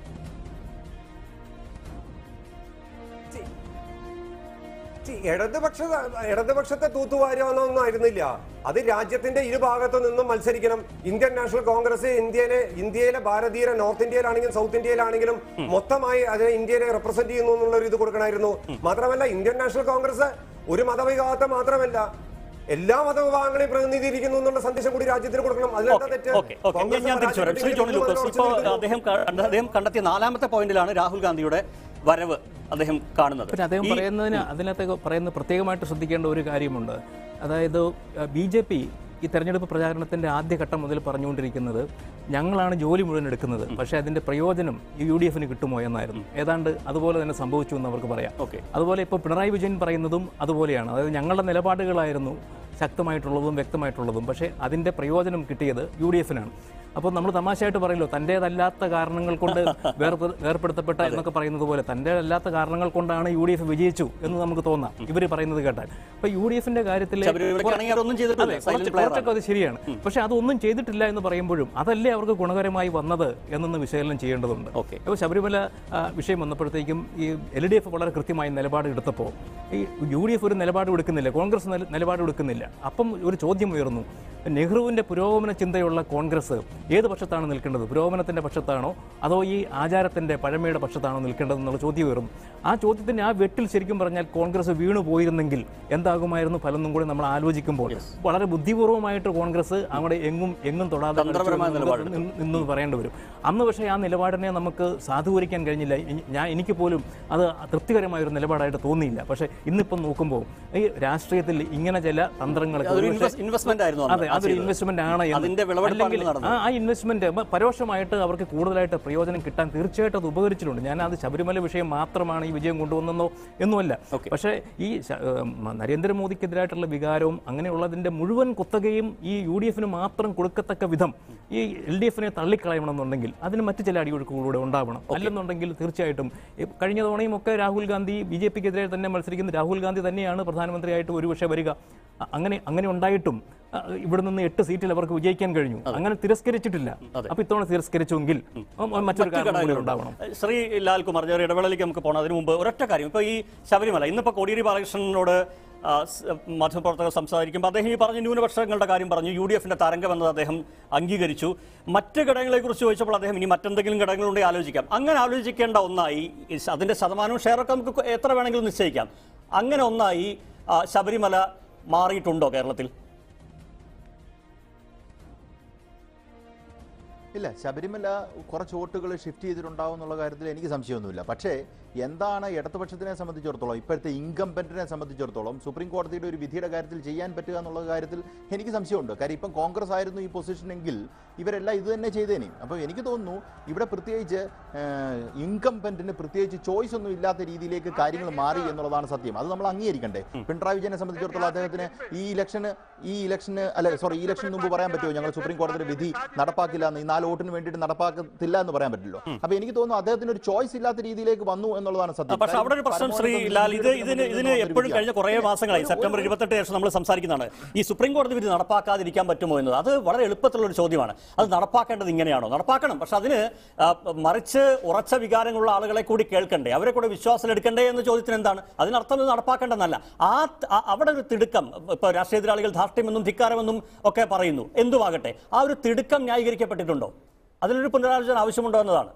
ചി, ഇടതുപക്ഷ ഇടതുപക്ഷത്തെ തൂത്തുവാരുന്നൊന്നും ആയിരുന്നില്ല അത് രാജ്യത്തിന്റെ ഇരുഭാഗത്തു നിന്നും മത്സരിക്കണം ഇന്ത്യൻ നാഷണൽ കോൺഗ്രസ് ഇന്ത്യയിലെ ഇന്ത്യയിലെ ഭാരതീയ നോർത്ത് ഇന്ത്യയിലാണെങ്കിലും സൗത്ത് ഇന്ത്യയിലാണെങ്കിലും മൊത്തമായി അതിനെ ഇന്ത്യയെ റെപ്രസെന്റ് ചെയ്യുന്നു എന്നുള്ള ഒരു ഇത് കൊടുക്കണമായിരുന്നു മാത്രമല്ല ഇന്ത്യൻ നാഷണൽ കോൺഗ്രസ് ഒരു മതവിഭാഗത്തെ മാത്രമല്ല എല്ലാ മതവിഭാഗങ്ങളെയും പ്രതിനിധീകരിക്കുന്നു എന്നുള്ള സന്ദേശം കൂടി രാജ്യത്തിന് കൊടുക്കണം അതിലെന്താ തെറ്റ് ഓക്കെ ഓക്കെ ഞാൻ ഞാൻ തിരിച്ചു വരാം ശ്രീ ജോണി ലൂക്കോസ് ഇപ്പോൾ അദ്ദേഹം ക- അദ്ദേഹം കണ്ടെത്തിയ നാലാമത്തെ പോയിന്റിലാണ് രാഹുൽ ഗാന്ധിയുടെ വരവ് അദ്ദേഹം കാണുന്നത് പിന്നെ അദ്ദേഹം ഈ- പറയുന്നതിന് അതിനകത്ത് പറയുന്നത് പ്രത്യേകമായിട്ട് ശ്രദ്ധിക്കേണ്ട ഒരു കാര്യമുണ്ട് അതായത് ബി ജെ പി ഈ തെരഞ്ഞെടുപ്പ് പ്രചാരണത്തിന്റെ ആദ്യഘട്ടം മുതൽ പറഞ്ഞുകൊണ്ടിരിക്കുന്നത് ഞങ്ങളാണ് ജോലി മുഴുവൻ എടുക്കുന്നത് പക്ഷേ അതിന്റെ പ്രയോജനം യു ഡി എഫിന് കിട്ടുമോ എന്നായിരുന്നു ഏതാണ്ട് അതുപോലെ തന്നെ സംഭവിച്ചു എന്ന് അവർക്ക് പറയാം ഓക്കെ അതുപോലെ ഇപ്പോൾ പിണറായി വിജയൻ പറയുന്നതും അതുപോലെയാണ് അതായത് ഞങ്ങളുടെ നിലപാടുകളായിരുന്നു ശക്തമായിട്ടുള്ളതും വ്യക്തമായിട്ടുള്ളതും പക്ഷേ അതിന്റെ പ്രയോജനം കിട്ടിയത് യു ഡി എഫിനാണ് അപ്പോൾ നമ്മൾ തമാശയായിട്ട് പറയല്ലോ തൻ്റേതല്ലാത്ത കാരണങ്ങൾ കൊണ്ട് വേർപെ വേർപ്പെടുത്തപ്പെട്ട എന്നൊക്കെ പറയുന്നത് പോലെ തൻ്റെ അല്ലാത്ത കാരണങ്ങൾ കൊണ്ടാണ് യു ഡി എഫ് വിജയിച്ചു എന്ന് നമുക്ക് തോന്നാം ഇവർ പറയുന്നത് കേട്ടാൽ അപ്പോൾ യു ഡി എഫിന്റെ കാര്യത്തിൽ ശബരിമലയ്ക്കാണെങ്കിൽ അതൊന്നും ചെയ്തിട്ടില്ല. അതെ, Silent കുറച്ച് player ആണ്. കുറച്ചൊക്കെ അത് ശരിയാണ് പക്ഷെ അതൊന്നും ചെയ്തിട്ടില്ല എന്ന് പറയുമ്പോഴും അതല്ലേ അവർക്ക് ഗുണകരമായി വന്നത് എന്നൊന്ന് വിശകലനം ചെയ്യേണ്ടതുണ്ട് Okay. ഇപ്പോൾ ശബരിമല ആ, വിഷയം വന്നപ്പോഴത്തേക്കും ഈ എൽ ഡി എഫ് വളരെ കൃത്യമായി നിലപാട് എടുത്തപ്പോൾ ഈ യു ഡി എഫ് ഒരു നിലപാട് എടുക്കുന്നില്ല കോൺഗ്രസ് നില- നിലപാട് എടുക്കുന്നില്ല അപ്പം ഒരു ചോദ്യം ഉയർന്നു നെഹ്റുവിൻ്റെ പുരോഗമന ചിന്തയുള്ള കോൺഗ്രസ് ഏത് പക്ഷത്താണ് നിൽക്കേണ്ടത് പുരോഗമനത്തിൻ്റെ പക്ഷത്താണോ അതോ ഈ ആചാരത്തിൻ്റെ പഴമയുടെ പക്ഷത്താണോ നിൽക്കേണ്ടത് എന്നുള്ള ചോദ്യം ഉയർന്നു ആ ചോദ്യത്തിന് ആ വെട്ടിൽ ശരിക്കും പറഞ്ഞാൽ കോൺഗ്രസ് വീണു പോയിരുന്നെങ്കിൽ എന്താകുമായിരുന്നു ഫലം എന്നും കൂടി നമ്മൾ ആലോചിക്കുമ്പോൾ വളരെ ബുദ്ധിപൂർവ്വമായിട്ട് കോൺഗ്രസ് അവിടെ എങ്ങും എങ്ങും തൊടാതെ തന്ത്രപരമായ കളിച്ചു എന്ന് നിലപാടെടുത്തു. നിന്ന് നിന്ന് പറയേണ്ടി വരും അന്ന് പക്ഷേ ആ നിലപാടിനെ നമുക്ക് സാധൂകരിക്കാൻ കഴിഞ്ഞില്ല ഇനി- ഞാൻ എനിക്ക് പോലും അത് തൃപ്തികരമായ ഒരു നിലപാടായിട്ട് തോന്നിയില്ല പക്ഷേ ഇന്നിപ്പം നോക്കുമ്പോൾ ഈ രാഷ്ട്രീയത്തിൽ ഇങ്ങനെ ചില തന്ത്രങ്ങളൊക്കെ അതൊരു ഒരുപക്ഷേ- ഇൻവെസ്റ്റ്- ഇൻവെസ്റ്റ്മെന്റ് ആയിരുന്നു അന്ന് അതെ ആ അതൊരു ചെയ്തത്. ഇൻവെസ്റ്റ്മെന്റ് ആണ് എന്ന്. അതിന്റെ വിളവെടുപ്പാണ് അല്ലെങ്കിൽ നടന്നത്. ആ- ആ ഇൻവെസ്റ്റ്മെന്റ് മ- പരോക്ഷമായിട്ട് അവർക്ക് കൂടുതലായിട്ട് പ്രയോജനം കിട്ടാൻ തീർച്ചയായിട്ടും അത് ഉപകരിച്ചിട്ടുണ്ട് ഞാൻ അത് ശബരിമല വിഷയം മാത്രമാണ് ഈ വിജയം കൊണ്ടുവന്നെന്നോ എന്നുമല്ല Okay. പക്ഷേ ഈ ശ- ഏം, നരേന്ദ്രമോദിക്കെതിരായിട്ടുള്ള വികാരവും അങ്ങനെയുള്ളതിന്റെ മുഴുവൻ കുത്തകയും ഈ യു ഡി എഫിന് മാത്രം കൊടുക്കത്തക്ക വിധം ഈ എൽ ഡി എഫിനെ തള്ളിക്കളയണമെന്നുണ്ടെങ്കിൽ അതിന് മറ്റു ചില അടിയൊഴുക്കുകളൂടെ ഉണ്ടാവണം അല്ലെന്നുണ്ടെങ്കിൽ തീർച്ചയായിട്ടും ഈ കഴിഞ്ഞ തവണയും ഒക്കെ രാഹുൽ ഗാന്ധി ബി ജെ പിക്കെതിരെ തന്നെ മത്സരിക്കുന്ന രാഹുൽ ഗാന്ധി തന്നെയാണ് പ്രധാനമന്ത്രിയായിട്ട് ഒരുപക്ഷെ വരിക അ- അങ്ങനെ അങ്ങനെ ഉണ്ടായിട്ടും അ, ഇവിടെ നിന്ന് എട്ട് സീറ്റിൽ അവർക്ക് വിജയിക്കാൻ കഴിഞ്ഞു അങ്ങനെ തിരസ്കരിച്ചിട്ടില്ല അപ്പൊ ഇത്തവണ തിരസ്കരിച്ചുവെങ്കിൽ മ- മറ്റൊരു മറ്റു കാരണം കൂടി ഘടകങ്ങളുണ്ട്. ഉണ്ടാവണം ശ്രീ ലാൽകുമാർ ഞാൻ ഒരു ഇടവേളയിലേക്ക് നമുക്ക് പോകണം അതിനു മുമ്പ് ഒരൊറ്റ കാര്യം ഇപ്പൊ ഈ ശബരിമല ഇന്നിപ്പോ കോടിയേരി ബാലകൃഷ്ണനോട് ആ, സ്- മാധ്യമപ്രവർത്തകർ സംസാരിക്കുമ്പോൾ അദ്ദേഹം ഈ പറഞ്ഞ ന്യൂനപക്ഷങ്ങളുടെ കാര്യം പറഞ്ഞു യു ഡി എഫിന്റെ തരംഗം എന്നത് അദ്ദേഹം അംഗീകരിച്ചു മറ്റ് ഘടകങ്ങളെ കുറിച്ച് ചോദിച്ചപ്പോൾ അദ്ദേഹം ഇനി മറ്റെന്തെങ്കിലും ഘടകങ്ങളുണ്ടെങ്കിൽ ആലോചിക്കാം അങ്ങനെ ആലോചിക്കേണ്ട ഒന്നായി ഈ ശ- അതിന്റെ ശതമാനവും ഷെയറൊക്കെ നമുക്ക് എത്ര വേണമെങ്കിലും നിശ്ചയിക്കാം അങ്ങനെ ഒന്നായി ആ, ശബരിമല മാറിയിട്ടുണ്ടോ കേരളത്തിൽ ഇല്ല ശബരിമല കുറച്ച് വോട്ടുകൾ ഷിഫ്റ്റ് ചെയ്തിട്ടുണ്ടാവും എന്നുള്ള കാര്യത്തിൽ എനിക്ക് സംശയമൊന്നുമില്ല പക്ഷേ എന്താണ് ഇടതുപക്ഷത്തിനെ സംബന്ധിച്ചിടത്തോളം ഇപ്പോഴത്തെ ഇൻകംപെന്റിനെ സംബന്ധിച്ചിടത്തോളം സുപ്രീം കോടതിയുടെ ഒരു വിധിയുടെ കാര്യത്തിൽ ചെയ്യാൻ പറ്റുക എന്നുള്ള കാര്യത്തിൽ എനിക്ക് സംശയമുണ്ട് കാര്യം ഇപ്പം കോൺഗ്രസ് ആയിരുന്നു ഈ പൊസിഷനെങ്കിൽ ഇവരെല്ലാം ഇത് തന്നെ ചെയ്തേനെ അപ്പോൾ എനിക്ക് തോന്നുന്നു ഇവിടെ പ്രത്യേകിച്ച് ഇൻകംപെന്റിന് പ്രത്യേകിച്ച് ചോയ്സ് ഒന്നും ഇല്ലാത്ത രീതിയിലേക്ക് കാര്യങ്ങൾ മാറി എന്നുള്ളതാണ് സത്യം അത് നമ്മൾ അംഗീകരിക്കണ്ടേ പിണറായി വിജയനെ സംബന്ധിച്ചിടത്തോളം അദ്ദേഹത്തിന് ഈ ഇലക്ഷന് ഈ ഇലക്ഷന് അല്ലെ സോറി ഈ ഇലക്ഷന് മുമ്പ് പറയാൻ പറ്റുമോ ഞങ്ങൾ സുപ്രീം കോടതിയുടെ വിധി നടപ്പാക്കില്ല എന്ന് ഈ നാല് വോട്ടിന് വേണ്ടിയിട്ട് നടപ്പാക്കത്തില്ല എന്ന് പറയാൻ പറ്റില്ലല്ലോ അപ്പൊ എനിക്ക് തോന്നുന്നു അദ്ദേഹത്തിന് ഒരു ചോയ്സ് ഇല്ലാത്ത രീതിയിലേക്ക് വന്നു എന്നുള്ളതാണ് സത്യം പക്ഷെ അവിടെ ഒരു പ്രശ്നം ശ്രീ ലാൽ ഇത് ഇതിന് ഇതിന് എപ്പോഴും കഴിഞ്ഞ കുറേ മാസങ്ങളായി സെപ്റ്റംബർ ഇരുപത്തെട്ട് ശേഷം നമ്മൾ സംസാരിക്കുന്നതാണ് ഈ സുപ്രീം കോടതി വിധി നടപ്പാക്കാതിരിക്കാൻ പറ്റുമോ എന്നത് അത് വളരെ എളുപ്പത്തിലുള്ള ഒരു ചോദ്യമാണ് അത് നടപ്പാക്കേണ്ടത് ഇങ്ങനെയാണോ നടപ്പാക്കണം പക്ഷെ അതിന് ആ, മറിച്ച് ഉറച്ച വികാരങ്ങളുള്ള ആളുകളെ കൂടി കേൾക്കണ്ടേ അവരെ കൂടെ വിശ്വാസം എടുക്കണ്ടേ എന്ന ചോദ്യത്തിന് എന്താണ് അതിനർത്ഥം ഇത് നടപ്പാക്കേണ്ടെന്നല്ല ആ ആ- അവിടെ ഒരു തിടുക്കം ഇപ്പൊ രാഷ്ട്രീയ എതിരാളികൾ ധാർഷ്ട്യമെന്നും ധിക്കാരമെന്നും ഒക്കെ പറയുന്നു എന്തുമാകട്ടെ ആ ഒരു തിടുക്കം ന്യായീകരിക്കപ്പെട്ടിട്ടുണ്ടോ അതിലൊരു പുനരാലോചന ആവശ്യമുണ്ടോ എന്നതാണ്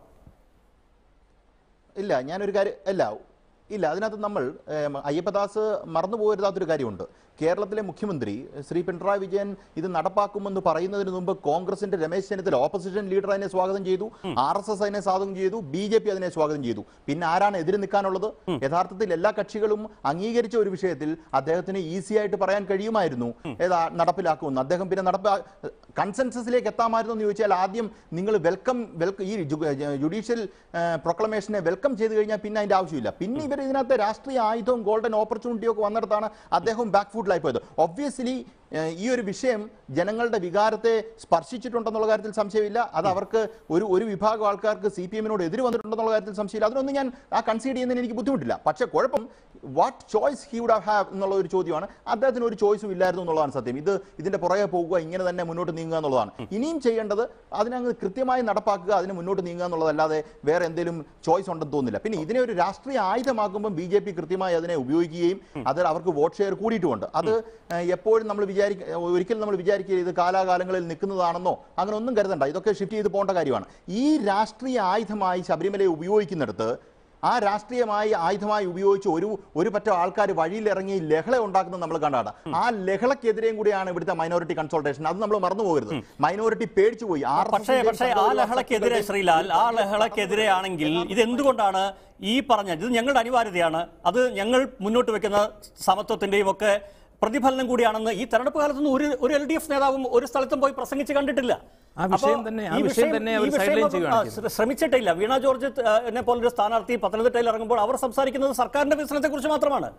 ഇല്ല ഞാനൊരു കാര്യം അല്ല ഇല്ല അതിനകത്ത് നമ്മൾ ഏം, അയ്യപ്പദാസ് മറന്നു പോകരുതാത്തൊരു കാര്യമുണ്ട് കേരളത്തിലെ മുഖ്യമന്ത്രി ശ്രീ പിണറായി വിജയൻ ഇത് നടപ്പാക്കുമെന്ന് പറയുന്നതിന് മുമ്പ് കോൺഗ്രസിന്റെ രമേശ് ചെന്നിത്തല ഓപ്പോസിഷൻ ലീഡർ അതിനെ സ്വാഗതം ചെയ്തു ആർ എസ് എസ് അതിനെ സ്വാഗതം ചെയ്തു ബി ജെ പി അതിനെ സ്വാഗതം ചെയ്തു പിന്നെ ആരാണ് എതിര് നിൽക്കാനുള്ളത് യഥാർത്ഥത്തിൽ എല്ലാ കക്ഷികളും അംഗീകരിച്ച ഒരു വിഷയത്തിൽ അദ്ദേഹത്തിന് ഈസി ആയിട്ട് പറയാൻ കഴിയുമായിരുന്നു ഏതാ നടപ്പിലാക്കുമെന്ന് അദ്ദേഹം പിന്നെ നടപ്പാ കൺസെൻസസിലേക്ക് എത്താമായിരുന്നു എന്ന് ചോദിച്ചാൽ ആദ്യം നിങ്ങൾ വെൽക്കം വെൽക്കം ഈ ജുഡീഷ്യൽ പ്രൊക്ലമേഷനെ വെൽക്കം ചെയ്ത് കഴിഞ്ഞാൽ പിന്നെ അതിന്റെ ആവശ്യമില്ല പിന്നെ ഇവർ ഇതിനകത്ത് രാഷ്ട്രീയ ആയുധവും ഗോൾഡൻ ഓപ്പർച്യൂണിറ്റിയും ഒക്കെ വന്നിടത്താണ് അദ്ദേഹം ബാക്ക് ഫുഡിലായി പോയത് ഒബ്വിയസ്ലി ഈ ഒരു വിഷയം ജനങ്ങളുടെ വികാരത്തെ സ്പർശിച്ചിട്ടുണ്ടെന്നുള്ള കാര്യത്തിൽ സംശയമില്ല അത് അവർക്ക് ഒരു ഒരു വിഭാഗം ആൾക്കാർക്ക് സി പി എമ്മിനോട് എതിര് വന്നിട്ടുണ്ടെന്നുള്ള കാര്യത്തിൽ സംശയമില്ല അതിനൊന്നും ഞാൻ ആ കൺസീഡ് ചെയ്യുന്നതിന് എനിക്ക് ബുദ്ധിമുട്ടില്ല പക്ഷേ കുഴപ്പം what choice he would have എന്നുള്ള ഒരു ചോദ്യമാണ് അദ്ദേഹത്തിന് ഒരു ചോയ്സും ഇല്ലായിരുന്നു എന്നുള്ളതാണ് സത്യം ഇത് ഇതിന്റെ പുറകെ പോകുക ഇങ്ങനെ തന്നെ മുന്നോട്ട് നീങ്ങുക എന്നുള്ളതാണ് ഇനിയും ചെയ്യേണ്ടത് അതിനങ്ങ് കൃത്യമായി നടപ്പാക്കുക അതിന് മുന്നോട്ട് നീങ്ങുക എന്നുള്ളതല്ലാതെ വേറെ എന്തെങ്കിലും ചോയ്സ് ഉണ്ടെന്ന് തോന്നുന്നില്ല പിന്നെ ഇതിനെ ഒരു രാഷ്ട്രീയ ആയുധമാക്കുമ്പോൾ ബി ജെ പി കൃത്യമായി അതിനെ ഉപയോഗിക്കുകയും അത് അവർക്ക് വോട്ട് ഷെയർ കൂടിയിട്ടുമുണ്ട് അത് ഏഹ്, എപ്പോഴും നമ്മൾ വിചാരിക്ക ഒരിക്കലും നമ്മൾ വിചാരിക്കുക ഇത് കാലാകാലങ്ങളിൽ നിൽക്കുന്നതാണെന്നോ അങ്ങനെ ഒന്നും കരുതണ്ട ഇതൊക്കെ ഷിഫ്റ്റ് ചെയ്ത് പോകേണ്ട കാര്യമാണ് ഈ രാഷ്ട്രീയ ആയുധമായി ശബരിമലയെ ഉപയോഗിക്കുന്നിടത്ത് ആ രാഷ്ട്രീയമായി ആയുധമായി ഉപയോഗിച്ച് ഒരു ഒരു പറ്റം ആൾക്കാർ വഴിയിലിറങ്ങി ലഹള ഉണ്ടാക്കുന്നത് നമ്മൾ കണ്ടാണ് ആ ലഹളക്കെതിരെയും കൂടിയാണ് ഇവിടുത്തെ മൈനോറിറ്റി കൺസൾട്ടേഷൻ അത് നമ്മൾ മറന്നു പോകരുത് മൈനോറിറ്റി പേടിച്ചു പോയി RSS പക്ഷേ ന്റെയും പക്ഷേ ആ സംഘപരിവാർ ലഹളക്കെതിരെ ശ്രീലാൽ ആ ലഹളക്കെതിരെ ആണെങ്കിൽ ഇത് എന്തുകൊണ്ടാണ് ഈ പറഞ്ഞ ഇത് ഞങ്ങളുടെ അനിവാര്യതയാണ് അത് ഞങ്ങൾ മുന്നോട്ട് വെക്കുന്ന സമത്വത്തിന്റെയും ഒക്കെ പ്രതിഫലനം കൂടിയാണെന്ന് ഈ തെരഞ്ഞെടുപ്പ് കാലത്തൊന്നും ഒരു ഒരു എൽ ഡി എഫ് നേതാവും ഒരു സ്ഥലത്തും പോയി പ്രസംഗിച്ച് കണ്ടിട്ടില്ല ആ വിഷയം അപ്പോ തന്നെ- ആ ഈ വിഷയം തന്നെ അവർ ഈ വിഷയം sideline അപ്പം, ചെയ്യുകയാണ് ആ, ചെയ്തത്. ശ്രമിച്ചിട്ടില്ല വീണ ജോർജ് ആ, എന്നെ പോലൊരു സ്ഥാനാർത്ഥി പത്തനംതിട്ടയിൽ ഇറങ്ങുമ്പോൾ അവർ സംസാരിക്കുന്നത് സർക്കാരിന്റെ വികസനത്തെ കുറിച്ച് മാത്രമാണ്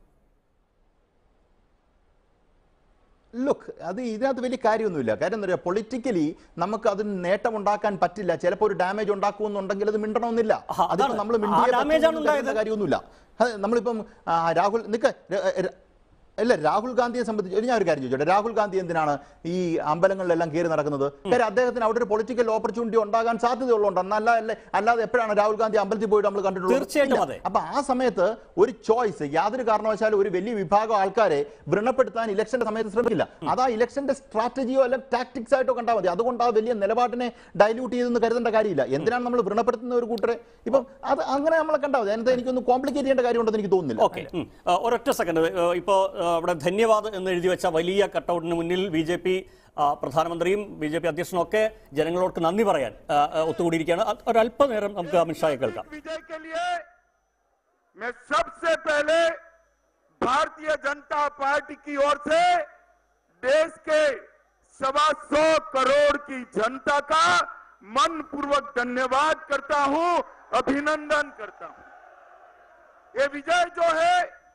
ലുക്ക് അത് ഇതിനകത്ത് വലിയ കാര്യമൊന്നുമില്ല കാര്യം എന്താ പറയുക പൊളിറ്റിക്കലി നമുക്ക് അതിന് നേട്ടം ഉണ്ടാക്കാൻ പറ്റില്ല ചിലപ്പോൾ ഒരു ഡാമേജ് ഉണ്ടാക്കുമെന്നുണ്ടെങ്കിൽ അത് മിണ്ടണമെന്നില്ല ആഹാ, അതിപ്പോ അതാണ്. നമ്മൾ ആ damage ആണ് ഉണ്ടായത്. കാര്യമൊന്നുമില്ല അത് നമ്മളിപ്പം ആ, രാഹുൽ നിക്ക ര- ര- അല്ല രാഹുൽ ഗാന്ധിയെ സംബന്ധിച്ച് ഞാൻ ഒരു കാര്യം ചോദിച്ചോട്ടെ രാഹുൽ ഗാന്ധി എന്തിനാണ് ഈ അമ്പലങ്ങളിലെല്ലാം കയറി നടക്കുന്നത് കാര്യം അദ്ദേഹത്തിന് അവിടെ ഒരു പൊളിറ്റിക്കൽ ഓപ്പർച്യൂണിറ്റി ഉണ്ടാകാൻ സാധ്യതയുള്ളതുകൊണ്ട് അല്ല അല്ല അല്ലാതെ എപ്പോഴാണ് രാഹുൽ ഗാന്ധി അമ്പലത്തിൽ പോയിട്ട് നമ്മൾ കണ്ടിട്ടുള്ളത് തീർച്ചയായിട്ടും ഇല്ല. അതെ. അപ്പൊ ആ സമയത്ത് ഒരു ചോയ്സ് യാതൊരു കാരണവശാലും ഒരു വലിയ വിഭാഗം ആൾക്കാരെ വ്രണപ്പെടുത്താൻ ഇലക്ഷന്റെ സമയത്ത് ശ്രമിക്കില്ല അത് ആ ഇലക്ഷന്റെ സ്ട്രാറ്റജിയോ അല്ല ടാക്ടിക്സ് ആയിട്ടോ കണ്ടാൽ മതി അതുകൊണ്ട് ആ വലിയ നിലപാടിനെ ഡൈല്യൂട്ട് ചെയ്തെന്ന് കരുതേണ്ട കാര്യമില്ല എന്തിനാണ് നമ്മൾ വ്രണപ്പെടുത്തുന്ന ഒരു കൂട്ടരെ ഇപ്പം അത് അങ്ങനെ നമ്മളെ കണ്ടാൽ മതി അതിനകത്ത് എനിക്കൊന്ന് കോംപ്ലിക്കേറ്റ് ചെയ്യേണ്ട കാര്യമുണ്ടെന്ന് എനിക്ക് തോന്നുന്നില്ല ഓക്കെ ഒരൊറ്റ സെക്കൻഡ് ഇപ്പോ ആ, അവിടെ ധന്യവാദ് എന്ന് എഴുതി വെച്ച വലിയ കട്ടൗട്ടിന് മുന്നിൽ ബി ജെ പി പ്രധാനമന്ത്രിയും ബി ജെ പി അധ്യക്ഷനും ഒക്കെ ജനങ്ങളോട് നന്ദി പറയാൻ ആ, ആ, ഒത്തുകൂടിയിരിക്കുകയാണ് അത് ഒരല്പനേരം നമുക്ക് അമിത്ഷായെ കേൾക്കാം विजय के लिए मैं सबसे पहले भारतीय जनता पार्टी की ओर से देश के सवा सौ करोड़ की जनता का मन पूर्वक धन्यवाद करता हूं अभिनंदन करता हूं ये विजय जो है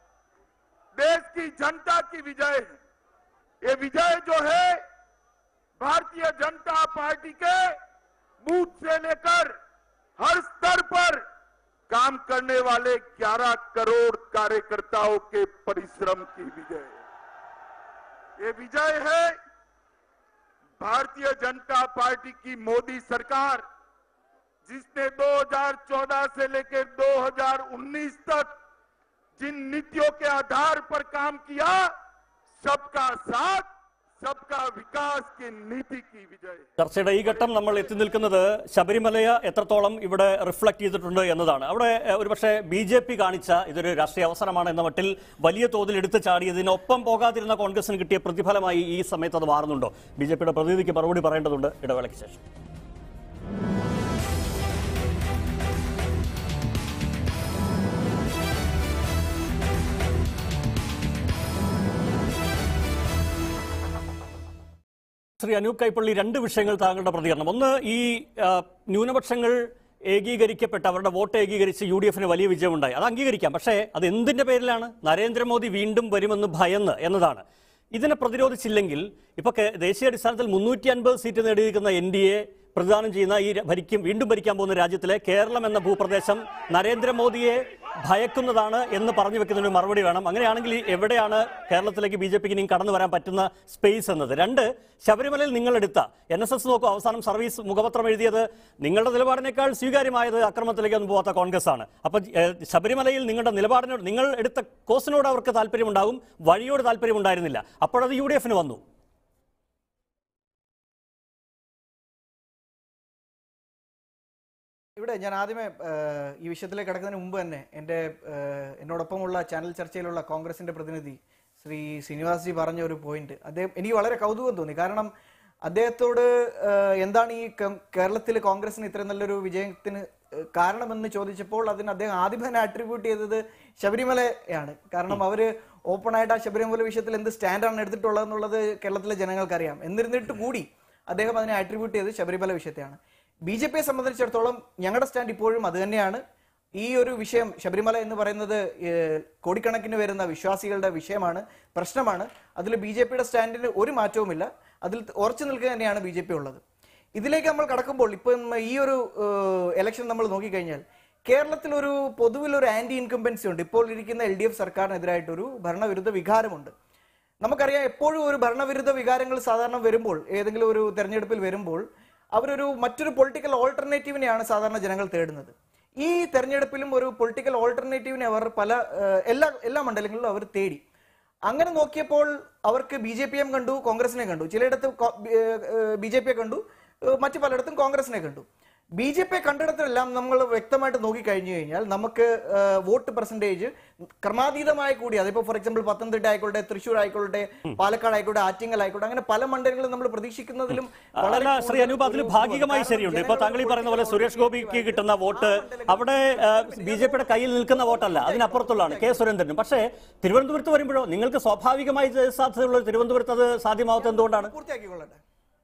देश की जनता की विजय है ये विजय जो है भारतीय जनता पार्टी के बूथ से लेकर हर स्तर पर काम करने वाले 11 करोड़ कार्यकर्ताओं के परिश्रम की विजय है ये विजय है भारतीय जनता पार्टी की मोदी सरकार जिसने 2014 से लेकर 2019 तक जिन नीतियों के आधार पर काम किया सबका साथ सबका विकास की नीति की विजय है ചർച്ചയുടെ ഈ ഘട്ടം നമ്മൾ എത്തി നിൽക്കുന്നത് ശബരിമലയെ എത്രത്തോളം ഇവിടെ റിഫ്ലക്ട് ചെയ്തിട്ടുണ്ട് എന്നതാണ് അവിടെ ഏഹ്, ഒരുപക്ഷെ ബി ജെ പി കാണിച്ച ഇതൊരു രാഷ്ട്രീയ അവസരമാണ് എന്ന മട്ടിൽ വലിയ തോതിൽ എടുത്തു ചാടിയതിനൊപ്പം പോകാതിരുന്ന കോൺഗ്രസിന് കിട്ടിയ പ്രതിഫലമായി ഈ സമയത്ത് അത് മാറുന്നുണ്ടോ ബി ജെ പിയുടെ പ്രതിനിധിക്ക് മറുപടി പറയേണ്ടതുണ്ട് ഇടവേളയ്ക്ക് ശേഷം ശ്രീ അനൂപ് കൈപ്പള്ളി രണ്ട് വിഷയങ്ങൾ താങ്കളുടെ പ്രതികരണം ഒന്ന് ഈ ആ, ന്യൂനപക്ഷങ്ങൾ ഏകീകരിക്കപ്പെട്ട അവരുടെ വോട്ട് ഏകീകരിച്ച് യു ഡി എഫിന് വലിയ വിജയമുണ്ടായി അത് അംഗീകരിക്കാം പക്ഷേ അത് എന്തിന്റെ പേരിലാണ് നരേന്ദ്രമോദി വീണ്ടും വരുമെന്ന് ഭയന്ന് എന്നതാണ് ഇതിനെ പ്രതിരോധിച്ചില്ലെങ്കിൽ ഇപ്പൊ കേ- ദേശീയ അടിസ്ഥാനത്തിൽ മുന്നൂറ്റി അൻപത് സീറ്റ് നേടിയിരിക്കുന്ന എൻ ഡി എ പ്രതിദാനം ചെയ്യുന്ന ഈ ര- ഭരിക്കും വീണ്ടും ഭരിക്കാൻ പോകുന്ന രാജ്യത്തിലെ കേരളം എന്ന ഭൂപ്രദേശം നരേന്ദ്രമോദിയെ ഭയക്കുന്നതാണ് എന്ന് പറഞ്ഞു വെക്കുന്നതിന് മറുപടി വേണം അങ്ങനെയാണെങ്കിൽ ഈ എവിടെയാണ് കേരളത്തിലേക്ക് ബി ജെ പിക്ക് ഇനിയും കടന്നു വരാൻ പറ്റുന്ന സ്പേസ് എന്നത് രണ്ട് ശബരിമലയിൽ നിങ്ങളെടുത്ത എൻ എസ് എസ് നോക്കൂ അവസാനം സർവീസ് മുഖപത്രം എഴുതിയത് നിങ്ങളുടെ നിലപാടിനേക്കാൾ സ്വീകാര്യമായത് അക്രമത്തിലേക്കൊന്നും പോകാത്ത കോൺഗ്രസ് ആണ് അപ്പൊ ഏഹ്, ശബരിമലയിൽ നിങ്ങളുടെ നിലപാടിനോട് നിങ്ങൾ എടുത്ത കോഴ്സിനോട് അവർക്ക് താല്പര്യമുണ്ടാകും വഴിയോട് താല്പര്യമുണ്ടായിരുന്നില്ല അപ്പോഴത് യു ഡി എഫിന് വന്നു ഇവിടെ ഞാൻ ആദ്യമേ ഏഹ്, ഈ വിഷയത്തിലേക്ക് കിടക്കുന്നതിന് മുമ്പ് തന്നെ എൻ്റെ ഏഹ്, എന്നോടൊപ്പമുള്ള ചാനൽ ചർച്ചയിലുള്ള കോൺഗ്രസിന്റെ പ്രതിനിധി ശ്രീ ശ്രീനിവാസ് ജി പറഞ്ഞ ഒരു പോയിന്റ് അദ്ദേഹം എനിക്ക് വളരെ കൗതുകം തോന്നി കാരണം അദ്ദേഹത്തോട് ഏഹ്, എന്താണ് ഈ ക- കേരളത്തിൽ കോൺഗ്രസിന് ഇത്രയും നല്ലൊരു വിജയത്തിന് ഏഹ്, കാരണമെന്ന് ചോദിച്ചപ്പോൾ അതിന് അദ്ദേഹം ആദ്യം തന്നെ അട്രിബ്യൂട്ട് ചെയ്തത് ശബരിമലയാണ് കാരണം അവര് ഓപ്പൺ ആയിട്ട് ആ ശബരിമല വിഷയത്തിൽ എന്ത് സ്റ്റാൻഡാണ് എടുത്തിട്ടുള്ളത് എന്നുള്ളത് കേരളത്തിലെ ജനങ്ങൾക്കറിയാം എന്നിരുന്നിട്ട് കൂടി അദ്ദേഹം അതിനെ അട്രിബ്യൂട്ട് ചെയ്തത് ശബരിമല വിഷയത്തെയാണ് ബി ജെ പിയെ സംബന്ധിച്ചിടത്തോളം ഞങ്ങളുടെ സ്റ്റാൻഡ് ഇപ്പോഴും അത് തന്നെയാണ് ഈ ഒരു വിഷയം ശബരിമല എന്ന് പറയുന്നത് ഏഹ്, കോടിക്കണക്കിന് വരുന്ന വിശ്വാസികളുടെ വിഷയമാണ് പ്രശ്നമാണ് അതിൽ ബി ജെ പിയുടെ സ്റ്റാൻഡിന് ഒരു മാറ്റവുമില്ല അതിൽ ഉറച്ചു നിൽക്കുക തന്നെയാണ് ബി ജെ പി ഉള്ളത് ഇതിലേക്ക് നമ്മൾ കടക്കുമ്പോൾ ഇപ്പം ഈ ഒരു ഇലക്ഷൻ നമ്മൾ നോക്കിക്കഴിഞ്ഞാൽ കേരളത്തിൽ ഒരു പൊതുവിൽ ഒരു ആന്റി ഇൻകംബൻസി ഉണ്ട് ഇപ്പോൾ ഇരിക്കുന്ന എൽ ഡി എഫ് സർക്കാരിനെതിരായിട്ടൊരു ഭരണവിരുദ്ധ വികാരമുണ്ട് നമുക്കറിയാം എപ്പോഴും ഒരു ഭരണവിരുദ്ധ വികാരങ്ങൾ സാധാരണ വരുമ്പോൾ ഏതെങ്കിലും ഒരു തെരഞ്ഞെടുപ്പിൽ വരുമ്പോൾ അവരൊരു മറ്റൊരു പൊളിറ്റിക്കൽ ഓൾട്ടർനേറ്റീവിനെയാണ് സാധാരണ ജനങ്ങൾ തേടുന്നത് ഈ തെരഞ്ഞെടുപ്പിലും ഒരു പൊളിറ്റിക്കൽ ഓൾട്ടർനേറ്റീവിനെ അവർ പല ഏഹ്, എല്ലാ എല്ലാ മണ്ഡലങ്ങളിലും അവർ തേടി അങ്ങനെ നോക്കിയപ്പോൾ അവർക്ക് ബി ജെ പിയും കണ്ടു കോൺഗ്രസിനെ കണ്ടു ചിലയിടത്ത് ബി ജെ പിയെ കണ്ടു ഏഹ്, മറ്റു പലയിടത്തും കോൺഗ്രസിനെ കണ്ടു ബി ജെ പി കണ്ടിടത്തെല്ലാം നമ്മൾ വ്യക്തമായിട്ട് നോക്കിക്കഴിഞ്ഞു കഴിഞ്ഞാൽ നമുക്ക് ഏഹ്, വോട്ട് പെർസെൻറ്റേജ് ക്രമാതീതമായി കൂടി അതിപ്പോ ഫോർ എക്സാമ്പിൾ പത്തനംതിട്ട ആയിക്കോട്ടെ തൃശ്ശൂർ ആയിക്കോട്ടെ പാലക്കാട് ആയിക്കോട്ടെ ആറ്റിങ്ങൽ ആയിക്കോട്ടെ അങ്ങനെ പല മണ്ഡലങ്ങളും നമ്മൾ പ്രതീക്ഷിക്കുന്നതിലും വളരെ അല്ല ശ്രീ കൂടുതൽ അനൂപ് അതിൽ ഒരു ഭാഗികമായി കാരണം ശരിയുണ്ട് ഇപ്പൊ താങ്കൾ ഈ പറയുന്ന പോലെ ജനങ്ങളുടെ സുരേഷ് ഗോപിക്ക് കിട്ടുന്ന വോട്ട് അവിടെ ബി ജെ പിയുടെ കയ്യിൽ നിൽക്കുന്ന വോട്ടല്ല അതിനപ്പുറത്തുള്ളതാണ് കെ സുരേന്ദ്രനും പക്ഷേ തിരുവനന്തപുരത്ത് വരുമ്പോഴോ നിങ്ങൾക്ക് സ്വാഭാവികമായി സാധ്യതയുള്ള തിരുവനന്തപുരത്ത് അത് സാധ്യമാവാത്ത എന്തുകൊണ്ടാണ് പൂർത്തിയാക്കിക്കൊള്ളട്ടെ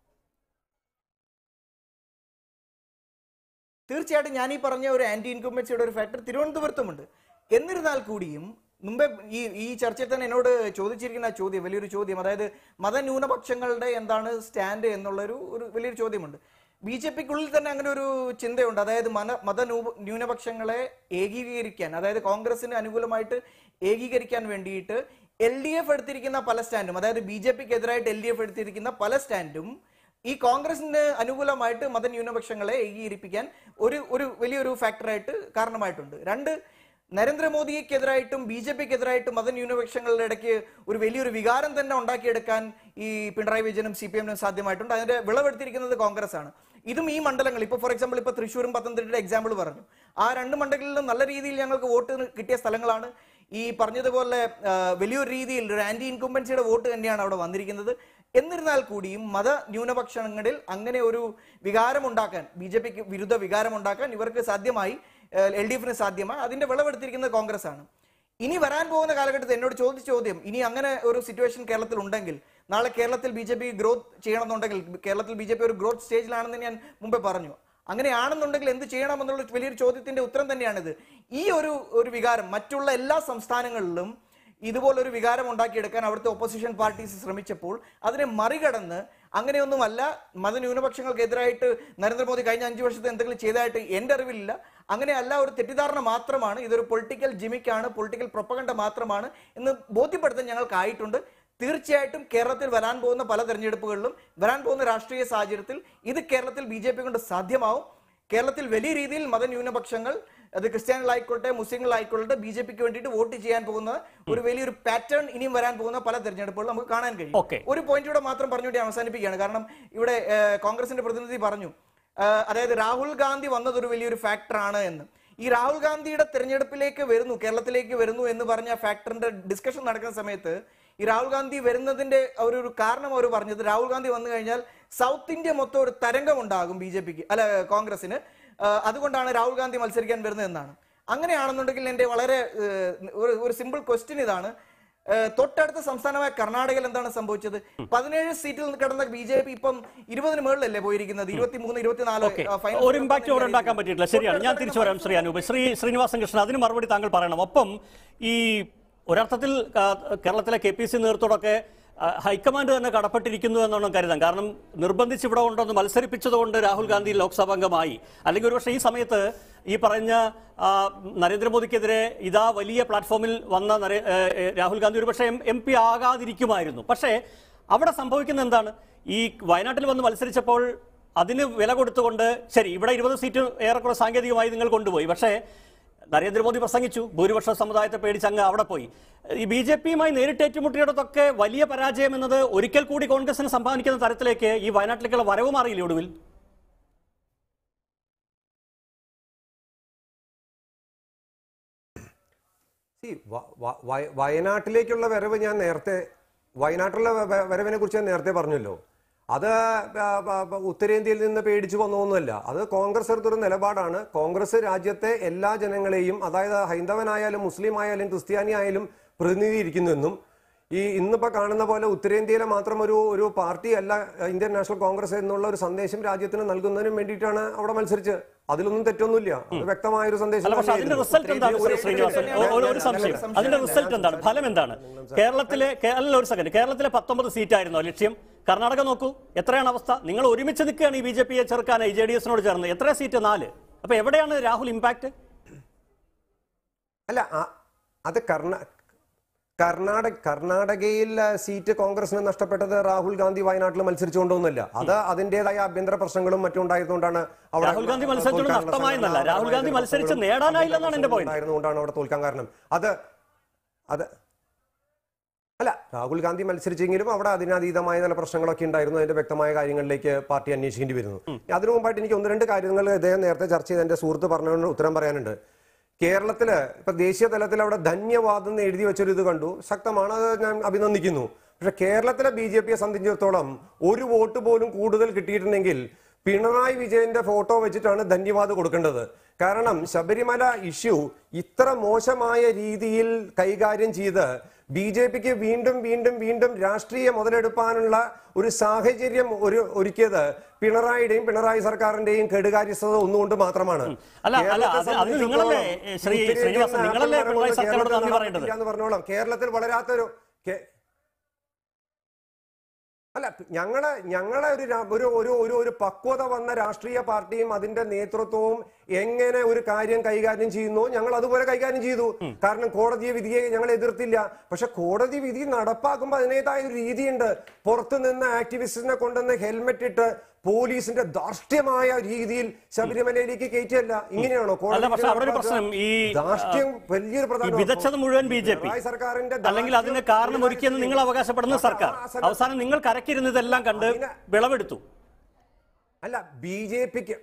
തീർച്ചയായിട്ടും ഞാൻ ഈ പറഞ്ഞ ഒരു ആന്റി ഇൻകംബൻസിയുടെ ഒരു ഫാക്ടർ തിരുവനന്തപുരത്തുമുണ്ട് എന്നിരുന്നാൽ കൂടിയും മുമ്പേ ഈ ഈ ചർച്ചയിൽ തന്നെ എന്നോട് ചോദിച്ചിരിക്കുന്ന ആ ചോദ്യം വലിയൊരു ചോദ്യം അതായത് മതന്യൂനപക്ഷങ്ങളുടെ എന്താണ് സ്റ്റാൻഡ് എന്നുള്ളൊരു ഒരു വലിയൊരു ചോദ്യമുണ്ട് ബി ജെ പിക്കുള്ളിൽ തന്നെ അങ്ങനെ ഒരു ചിന്തയുണ്ട് അതായത് മന മത ന്യൂനപക്ഷങ്ങളെ ഏകീകരിക്കാൻ അതായത് കോൺഗ്രസിന് അനുകൂലമായിട്ട് ഏകീകരിക്കാൻ വേണ്ടിയിട്ട് എൽ ഡി എഫ് എടുത്തിരിക്കുന്ന പല സ്റ്റാൻഡും അതായത് ബി ജെ പിക്ക് എതിരായിട്ട് എൽ ഡി എഫ് എടുത്തിരിക്കുന്ന പല സ്റ്റാൻഡും ഈ കോൺഗ്രസിന് അനുകൂലമായിട്ട് മതന്യൂനപക്ഷങ്ങളെ ഏകീകരിപ്പിക്കാൻ ഒരു ഒരു വലിയൊരു ഫാക്ടറായിട്ട് കാരണമായിട്ടുണ്ട് രണ്ട് നരേന്ദ്രമോദിക്കെതിരായിട്ടും ബി ജെ പിക്കെതിരായിട്ടും മതന്യൂനപക്ഷങ്ങളുടെ ഇടയ്ക്ക് ഒരു വലിയൊരു വികാരം തന്നെ ഉണ്ടാക്കിയെടുക്കാൻ ഈ പിണറായി വിജയനും സി പി എമ്മിനും സാധ്യമായിട്ടുണ്ട് അതിന്റെ വിളവെടുത്തിരിക്കുന്നത് കോൺഗ്രസ് ആണ് ഇതും ഈ മണ്ഡലങ്ങൾ ഇപ്പോൾ ഫോർ എക്സാമ്പിൾ ഇപ്പോൾ തൃശ്ശൂരും പത്തനംതിട്ടയുടെ എക്സാമ്പിൾ പറഞ്ഞു ആ രണ്ട് മണ്ഡലങ്ങളിലും നല്ല രീതിയിൽ ഞങ്ങൾക്ക് വോട്ട് കിട്ടിയ സ്ഥലങ്ങളാണ് ഈ പറഞ്ഞതുപോലെ ആ, വലിയൊരു രീതിയിൽ ഒരു ആന്റി ഇൻകുംബൻസിയുടെ വോട്ട് തന്നെയാണ് അവിടെ വന്നിരിക്കുന്നത് എന്നിരുന്നാൽ കൂടിയും മത ന്യൂനപക്ഷങ്ങളിൽ അങ്ങനെ ഒരു വികാരമുണ്ടാക്കാൻ ബി ജെ പിക്ക് വിരുദ്ധ വികാരമുണ്ടാക്കാൻ ഇവർക്ക് സാധ്യമായി എൽ ഡി എഫിന് സാധ്യമായി അതിന്റെ വിളവെടുത്തിരിക്കുന്നത് കോൺഗ്രസ് ആണ് ഇനി വരാൻ പോകുന്ന കാലഘട്ടത്തിൽ എന്നോട് ചോദിച്ച ചോദ്യം ഇനി അങ്ങനെ ഒരു സിറ്റുവേഷൻ കേരളത്തിൽ ഉണ്ടെങ്കിൽ നാളെ കേരളത്തിൽ ബി ജെ പി ഗ്രോത്ത് ചെയ്യണമെന്നുണ്ടെങ്കിൽ കേരളത്തിൽ ബി ജെ പി ഒരു ഗ്രോത്ത് സ്റ്റേജിലാണെന്ന് ഞാൻ മുമ്പേ പറഞ്ഞു അങ്ങനെയാണെന്നുണ്ടെങ്കിൽ എന്ത് ചെയ്യണമെന്നുള്ള വലിയൊരു ചോദ്യത്തിന്റെ ഉത്തരം തന്നെയാണിത് ഈ ഒരു ഒരു വികാരം മറ്റുള്ള എല്ലാ സംസ്ഥാനങ്ങളിലും ഇതുപോലൊരു വികാരം ഉണ്ടാക്കിയെടുക്കാൻ അവിടുത്തെ ഒപ്പോസിഷൻ പാർട്ടീസ് ശ്രമിച്ചപ്പോൾ അതിനെ മറികടന്ന് അങ്ങനെയൊന്നുമല്ല മതന്യൂനപക്ഷങ്ങൾക്കെതിരായിട്ട് നരേന്ദ്രമോദി കഴിഞ്ഞ അഞ്ചു വർഷത്തെ എന്തെങ്കിലും ചെയ്തതായിട്ട് എൻ്റെ അറിവിലില്ല അങ്ങനെയല്ല ഒരു തെറ്റിദ്ധാരണ മാത്രമാണ് ഇതൊരു പൊളിറ്റിക്കൽ ജിമിക്കാണ് പൊളിറ്റിക്കൽ പ്രൊപ്പകണ്ട മാത്രമാണ് എന്ന് ബോധ്യപ്പെടുത്താൻ ഞങ്ങൾക്കായിട്ടുണ്ട് തീർച്ചയായിട്ടും കേരളത്തിൽ വരാൻ പോകുന്ന പല തെരഞ്ഞെടുപ്പുകളിലും വരാൻ പോകുന്ന രാഷ്ട്രീയ സാഹചര്യത്തിൽ ഇത് കേരളത്തിൽ ബി ജെ പി കൊണ്ട് സാധ്യമാവും കേരളത്തിൽ വലിയ രീതിയിൽ മതന്യൂനപക്ഷങ്ങൾ അത് ക്രിസ്ത്യാനികളായിക്കോട്ടെ മുസ്ലിങ്ങളായിക്കോട്ടെ ബി ജെ പിക്ക് വേണ്ടിയിട്ട് വോട്ട് ചെയ്യാൻ പോകുന്ന ഒരു വലിയൊരു പാറ്റേൺ ഇനിയും വരാൻ പോകുന്ന പല തെരഞ്ഞെടുപ്പുകളും നമുക്ക് കാണാൻ കഴിയും Okay. ഒരു പോയിന്റ് കൂടെ മാത്രം പറഞ്ഞുകൊണ്ട് ഞാൻ അവസാനിപ്പിക്കുകയാണ് കാരണം ഇവിടെ ഏഹ്, കോൺഗ്രസിന്റെ പ്രതിനിധി പറഞ്ഞു ഏഹ്, അതായത് രാഹുൽ ഗാന്ധി വന്നത് ഒരു വലിയൊരു ഫാക്ടറാണ് എന്ന് ഈ രാഹുൽ ഗാന്ധിയുടെ തെരഞ്ഞെടുപ്പിലേക്ക് വരുന്നു കേരളത്തിലേക്ക് വരുന്നു എന്ന് പറഞ്ഞ ഫാക്ടറിന്റെ ഡിസ്കഷൻ നടക്കുന്ന സമയത്ത് ഈ രാഹുൽ ഗാന്ധി വരുന്നതിന്റെ ഒരു ഒരു കാരണം അവർ പറഞ്ഞത് രാഹുൽ ഗാന്ധി വന്നു കഴിഞ്ഞാൽ സൗത്ത് ഇന്ത്യ മൊത്തം ഒരു തരംഗം ഉണ്ടാകും ബി ജെ പിക്ക് അല്ല കോൺഗ്രസിന് ഏഹ്, അതുകൊണ്ടാണ് രാഹുൽ ഗാന്ധി മത്സരിക്കാൻ വരുന്നത് എന്നാണ് അങ്ങനെയാണെന്നുണ്ടെങ്കിൽ എൻ്റെ വളരെ ഏഹ്, ഒരു ഒരു സിമ്പിൾ ക്വസ്റ്റ്യൻ ഇതാണ് ഏഹ് തൊട്ടടുത്ത സംസ്ഥാനമായ കർണാടകയിൽ എന്താണ് സംഭവിച്ചത് പതിനേഴ് സീറ്റിൽ കിടന്ന ബി ജെ പി ഇപ്പം ഇരുപതിന് മുകളിലല്ലേ പോയിരിക്കുന്നത് ഇരുപത്തിമൂന്ന് ഇരുപത്തിനാല് ഓക്കെ ആ, final ഒരു ഇമ്പാക്ട് ഇവിടെ ഉണ്ടാക്കാൻ പറ്റിയിട്ടില്ല ശരിയാണ് ഞാൻ തിരിച്ചു വരാം ശ്രീ അനൂപ് ശ്രീ ശ്രീനിവാസൻ കൃഷ്ണൻ അതിന് മറുപടി താങ്കൾ പറയണം ഒപ്പം ഈ ഒരർത്ഥത്തിൽ ആ, കേരളത്തിലെ കെ പി സി നേതൃത്വമൊക്കെ ആ, ഹൈക്കമാൻഡ് തന്നെ കടപ്പെട്ടിരിക്കുന്നു എന്നാണ് കരുതാൻ കാരണം നിർബന്ധിച്ച് ഇവിടെ കൊണ്ടൊന്ന് മത്സരിപ്പിച്ചതുകൊണ്ട് രാഹുൽ ഗാന്ധി ലോക്സഭാംഗമായി അല്ലെങ്കിൽ ഒരുപക്ഷെ ഈ സമയത്ത് ഈ പറഞ്ഞ ആ, നരേന്ദ്രമോദിക്കെതിരെ ഇതാ വലിയ പ്ലാറ്റ്ഫോമിൽ വന്ന നരേ- ഏ, ഏ, രാഹുൽ ഗാന്ധി ഒരുപക്ഷെ എം പി ആകാതിരിക്കുമായിരുന്നു പക്ഷേ അവിടെ സംഭവിക്കുന്ന എന്താണ് ഈ വയനാട്ടിൽ വന്ന് മത്സരിച്ചപ്പോൾ അതിന് വില കൊടുത്തുകൊണ്ട് ശരി ഇവിടെ ഇരുപത് സീറ്റ് ഏറെക്കുറെ സാങ്കേതികമായി നിങ്ങൾ കൊണ്ടുപോയി പക്ഷേ നരേന്ദ്രമോദി പ്രസംഗിച്ചു ഭൂരിപക്ഷ സമുദായത്തെ പേടിച്ച് അങ്ങ് അവിടെ പോയി ഈ ബി ജെ പിയുമായി നേരിട്ട് ഏറ്റുമുട്ടിയിടത്തൊക്കെ വലിയ പരാജയം എന്നത് ഒരിക്കൽ കൂടി കോൺഗ്രസിന് സമ്മാനിക്കുന്ന തരത്തിലേക്ക് ഈ വയനാട്ടിലേക്കുള്ള വരവ് മാറിയില്ലേ ഒടുവിൽ See, വ- വ- വയ- വയനാട്ടിലേക്കുള്ള വരവ് ഞാൻ നേരത്തെ വയനാട്ടിലുള്ള വ- വ- വരവിനെ കുറിച്ച് ഞാൻ നേരത്തെ പറഞ്ഞല്ലോ അത് ആ, ആ, ആ, ഉത്തരേന്ത്യയിൽ നിന്ന് പേടിച്ചു വന്നതൊന്നുമല്ല അത് കോൺഗ്രസ് എടുത്തൊരു നിലപാടാണ് കോൺഗ്രസ് രാജ്യത്തെ എല്ലാ ജനങ്ങളെയും അതായത് ഹൈന്ദവനായാലും മുസ്ലിം ആയാലും ക്രിസ്ത്യാനി ആയാലും പ്രതിനിധീകരിക്കുന്നെന്നും ഈ ഇന്നിപ്പോ കാണുന്ന പോലെ ഉത്തരേന്ത്യയിലെ മാത്രം ഒരു ഒരു പാർട്ടി അല്ല ഇന്ത്യൻ നാഷണൽ കോൺഗ്രസ് എന്നുള്ള ഒരു സന്ദേശം രാജ്യത്തിന് നൽകുന്നതിനും വേണ്ടിയിട്ടാണ് അവിടെ മത്സരിച്ച് അതിലൊന്നും തെറ്റൊന്നുമില്ല അത് വ്യക്തമായ ഒരു സന്ദേശം അല്ല പക്ഷെ അതിന്റെ തന്നെയായിരുന്നു. റിസൾട്ട് എന്താണ് ശ്രീ ശ്രീനിവാസൻ ഒ- ഒരു- ഒരു സംശയം അതിന്റെ റിസൾട്ട് എന്താണ് ഫലം എന്താണ് കേരളത്തിലെ കേ- അല്ല ഒരു സെക്കൻഡ് കേരളത്തിലെ പത്തൊമ്പത് സീറ്റായിരുന്നോ ലക്ഷ്യം കർണാടക നോക്കൂ എത്രയാണ് അവസ്ഥ നിങ്ങൾ ഒരുമിച്ച് നിൽക്കുകയാണ് ഈ ബി ജെ പിയെ ചെറുക്കാൻ ജെ ഡി എസിനോട് ചേർന്ന് എത്ര സീറ്റ് നാല് അപ്പൊ എവിടെയാണ് രാഹുൽ ഇമ്പാക്ട് അല്ല ആ- അത് കർണ കർണാടക കർണാടകയിൽ ആ, സീറ്റ് കോൺഗ്രസിന് നഷ്ടപ്പെട്ടത് രാഹുൽ ഗാന്ധി വയനാട്ടിൽ മത്സരിച്ചുകൊണ്ടൊന്നുമല്ല അത് അതിന്റേതായ ആഭ്യന്തര പ്രശ്നങ്ങളും മറ്റും ഉണ്ടായതുകൊണ്ടാണ് അവിടെ രാഹുൽ ഗാന്ധി മത്സരിച്ചത് തോൽക്കാനുള്ള നഷ്ടമായെന്നല്ല. സാധ്യത, രാഹുൽ ഗാന്ധി ആഭ്യന്തര മത്സരിച്ച് പ്രശ്നങ്ങളും നേടാനായില്ലെന്നാണ് എന്റെ point. ഉണ്ടായിരുന്നുകൊണ്ടാണ് അവിടെ തോൽക്കാൻ കാരണം അത് അത് അല്ല രാഹുൽ ഗാന്ധി മത്സരിച്ചെങ്കിലും അവിടെ അതിനതീതമായ ചില പ്രശ്നങ്ങളൊക്കെ ഉണ്ടായിരുന്നു അതിന്റെ വ്യക്തമായ കാര്യങ്ങളിലേക്ക് പാർട്ടി അന്വേഷിക്കേണ്ടി വരുന്നു അതിനു മുമ്പായിട്ട് എനിക്ക് ഒന്ന് രണ്ട് കാര്യങ്ങൾ ഇദ്ദേഹം നേരത്തെ ചർച്ച ചെയ്ത് എന്റെ സുഹൃത്ത് പറഞ്ഞതിന് ഉത്തരം പറയാനുണ്ട് കേരളത്തില് ഇപ്പൊ ദേശീയ തലത്തിൽ അവിടെ ധന്യവാദം എന്ന് എഴുതി വെച്ചൊരു ഇത് കണ്ടു ശക്തമാണ് അത് ഞാൻ അഭിനന്ദിക്കുന്നു പക്ഷെ കേരളത്തിലെ ബി ജെ പിയെ സംബന്ധിച്ചിടത്തോളം ഒരു വോട്ട് പോലും കൂടുതൽ കിട്ടിയിട്ടുണ്ടെങ്കിൽ പിണറായി വിജയന്റെ ഫോട്ടോ വെച്ചിട്ടാണ് ധന്യവാദം കൊടുക്കേണ്ടത് കാരണം ശബരിമല ഇഷ്യൂ ഇത്ര മോശമായ രീതിയിൽ കൈകാര്യം ചെയ്ത് ബി ജെ പിക്ക് വീണ്ടും വീണ്ടും വീണ്ടും രാഷ്ട്രീയ മുതലെടുപ്പാനുള്ള ഒരു സാഹചര്യം ഒരു ഒരുക്കിയത് പിണറായിയുടെയും പിണറായി സർക്കാരിന്റെയും കെടുകാര്യസ്ഥത ഒന്നുകൊണ്ട് മാത്രമാണ് അല്ല, അല്ല, കേരളത്തെ അത് അത് നിങ്ങളല്ലേ, സംബന്ധിച്ചിടത്തോളം ശ്രീ ഉത്തരേന്ത്യൻ ശ്രീനിവാസൻ, നിങ്ങളല്ലേ ആക്രമണം പിണറായി കൊണ്ട് സർക്കാരിനോട് നന്ദി കേരളത്തിൽ പറയേണ്ടത്? നടന്നിട്ടില്ല എന്ന് പറഞ്ഞോളാം കേരളത്തിൽ വളരാത്തൊരു കേ- അല്ല ഞങ്ങളെ ഞങ്ങളെ ഒരു രാ- ഒരു ഒരു ഒരു ഒരു പക്വത വന്ന രാഷ്ട്രീയ പാർട്ടിയും അതിന്റെ നേതൃത്വവും എങ്ങനെ ഒരു കാര്യം കൈകാര്യം ചെയ്യുന്നു ഞങ്ങൾ അതുപോലെ കൈകാര്യം ചെയ്തു കാരണം കോടതി വിധിയെ ഞങ്ങൾ എതിർത്തില്ല പക്ഷെ കോടതി വിധി നടപ്പാക്കുമ്പോൾ അതിനേതായ ഒരു രീതിയുണ്ട് പുറത്തു നിന്ന് ആക്ടിവിസ്റ്റിനെ കൊണ്ടുവന്ന് ഹെൽമെറ്റ് ഇട്ട് പോലീസിന്റെ ധാർഷ്ട്യമായ രീതിയിൽ ശബരിമലയിലേക്ക് കയറ്റിയല്ല ഇങ്ങനെയാണോ അല്ല, പക്ഷെ അവിടെ ഒരു പ്രശ്നം ഈ, ധാർഷ്ട്യം വലിയൊരു ഈ പ്രധാന വിതച്ചത് മുഴുവൻ ബി ജെ പി പിണറായി സർക്കാരിന്റെ അല്ലെങ്കിൽ അതിന് ധാർഷ്ട്യം കാരണം ഒരുക്കിയെന്ന് നിങ്ങൾ അവകാശപ്പെടുന്ന സർക്കാർ അവസാനം നിങ്ങൾ കരക്കിരുന്നതെല്ലാം കണ്ട് അതിന് വിളവെടുത്തു അല്ല ബി ജെ പിക്ക്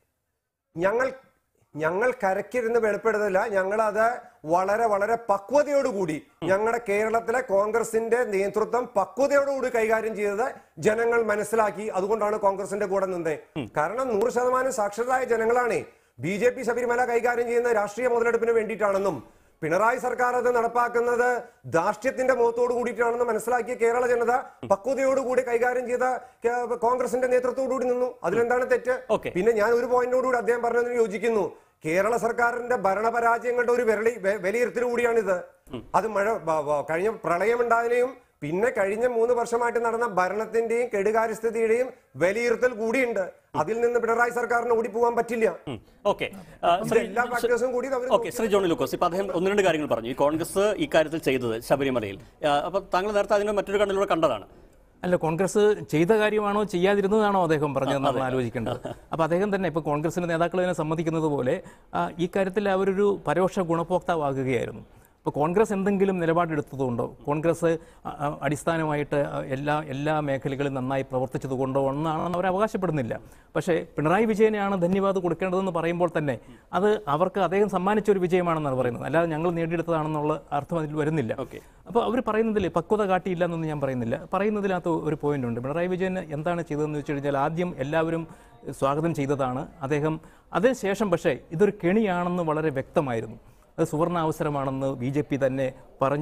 ഞങ്ങൾ ഞങ്ങൾ കരക്കിരുന്ന് വെളിപ്പെടുത്തില്ല ഞങ്ങൾ അത് വളരെ വളരെ പക്വതയോടുകൂടി ഞങ്ങളുടെ കേരളത്തിലെ കോൺഗ്രസിന്റെ നേതൃത്വം പക്വതയോടുകൂടി കൈകാര്യം ചെയ്തത് ജനങ്ങൾ മനസ്സിലാക്കി അതുകൊണ്ടാണ് കോൺഗ്രസിന്റെ കൂടെ നിന്നത് കാരണം നൂറ് ശതമാനം സാക്ഷരരായ ജനങ്ങളാണ് ബി ജെ പി ശബരിമല കൈകാര്യം ചെയ്യുന്ന രാഷ്ട്രീയ മുതലെടുപ്പിന് വേണ്ടിയിട്ടാണെന്നും പിണറായി സർക്കാർ അത് നടപ്പാക്കുന്നത് ധാർഷ്ട്യത്തിന്റെ മുഖത്തോട് കൂടിയിട്ടാണെന്ന് മനസ്സിലാക്കിയ കേരള ജനത പക്വതയോടുകൂടി കൈകാര്യം ചെയ്ത കേ- കോൺഗ്രസിന്റെ നേതൃത്വത്തോടുകൂടി നിന്നു അതിലെന്താണ് തെറ്റ് Okay. പിന്നെ ഞാൻ ഒരു പോയിന്റോടുകൂടി അദ്ദേഹം പറഞ്ഞതിന് യോജിക്കുന്നു കേരള സർക്കാരിന്റെ ഭരണപരാജയങ്ങളുടെ ഒരു വിരളി വെ- വിലയിരുത്തൽ കൂടിയാണിത് അത് മഴ ബ- ബ- കഴിഞ്ഞ പ്രളയമുണ്ടായതിനെയും പിന്നെ കഴിഞ്ഞ മൂന്ന് വർഷമായിട്ട് നടന്ന ഭരണത്തിന്റെയും കെടുകാര്യസ്ഥതയുടെയും വിലയിരുത്തൽ കൂടിയുണ്ട് അതിൽ നിന്ന് പിണറായി സർക്കാരിന് ഓടിപ്പോകാൻ പറ്റില്ല ഓക്കെ എല്ലാ ഫാക്ടേഴ്സും കൂടി അവർ ഓക്കെ ശ്രീ ജോണി ലൂക്കോസ് ഇപ്പൊ അദ്ദേഹം ഒന്ന് രണ്ട് കാര്യങ്ങൾ പറഞ്ഞു ഈ കോൺഗ്രസ് ഇക്കാര്യത്തിൽ ചെയ്തത് ശബരിമലയിൽ ആ, അപ്പൊ താങ്കൾ നേരത്തെ അതിന്റെ മറ്റൊരു കണ്ണിലൂടെ കണ്ടതാണ് അല്ല കോൺഗ്രസ് ചെയ്ത കാര്യമാണോ ചെയ്യാതിരുന്നതാണോ അദ്ദേഹം പറഞ്ഞതെന്ന് നമ്മൾ ആലോചിക്കേണ്ടത് അപ്പോൾ അദ്ദേഹം തന്നെ ഇപ്പോൾ കോൺഗ്രസിന്റെ നേതാക്കൾ തന്നെ സമ്മതിക്കുന്നത് പോലെ ആ, ഈ കാര്യത്തിൽ അവരൊരു പരോക്ഷ ഗുണഭോക്താവാകുകയായിരുന്നു ഇപ്പോൾ കോൺഗ്രസ് എന്തെങ്കിലും നിലപാടെടുത്തതുകൊണ്ടോ കോൺഗ്രസ് അ- അ- അടിസ്ഥാനമായിട്ട് എല്ലാ എല്ലാ മേഖലകളിലും നന്നായി പ്രവർത്തിച്ചതുകൊണ്ടോ ഒന്നാണെന്ന് അവർ അവകാശപ്പെടുന്നില്ല പക്ഷേ പിണറായി വിജയനെയാണ് ധന്യവാദം കൊടുക്കേണ്ടതെന്ന് പറയുമ്പോൾ തന്നെ അത് അവർക്ക് അദ്ദേഹം സമ്മാനിച്ച ഒരു വിജയമാണെന്നാണ് പറയുന്നത് അല്ലാതെ ഞങ്ങൾ നേടിയെടുത്തതാണെന്നുള്ള അർത്ഥം അതിൽ വരുന്നില്ല അപ്പോൾ അവർ പറയുന്നതിൽ പക്വത കാട്ടിയില്ല എന്നൊന്നും ഞാൻ പറയുന്നില്ല പറയുന്നതിനകത്ത് ഒരു പോയിന്റ് ഉണ്ട് പിണറായി വിജയൻ എന്താണ് ചെയ്തതെന്ന് വെച്ച് കഴിഞ്ഞാൽ ആദ്യം എല്ലാവരും സ്വാഗതം ചെയ്തതാണ് അദ്ദേഹം അതിനുശേഷം പക്ഷേ ഇതൊരു കെണിയാണെന്ന് വളരെ വ്യക്തമായിരുന്നു അത് സുവർണ അവസരമാണെന്ന് ബി ജെ പി തന്നെ പറഞ്ഞു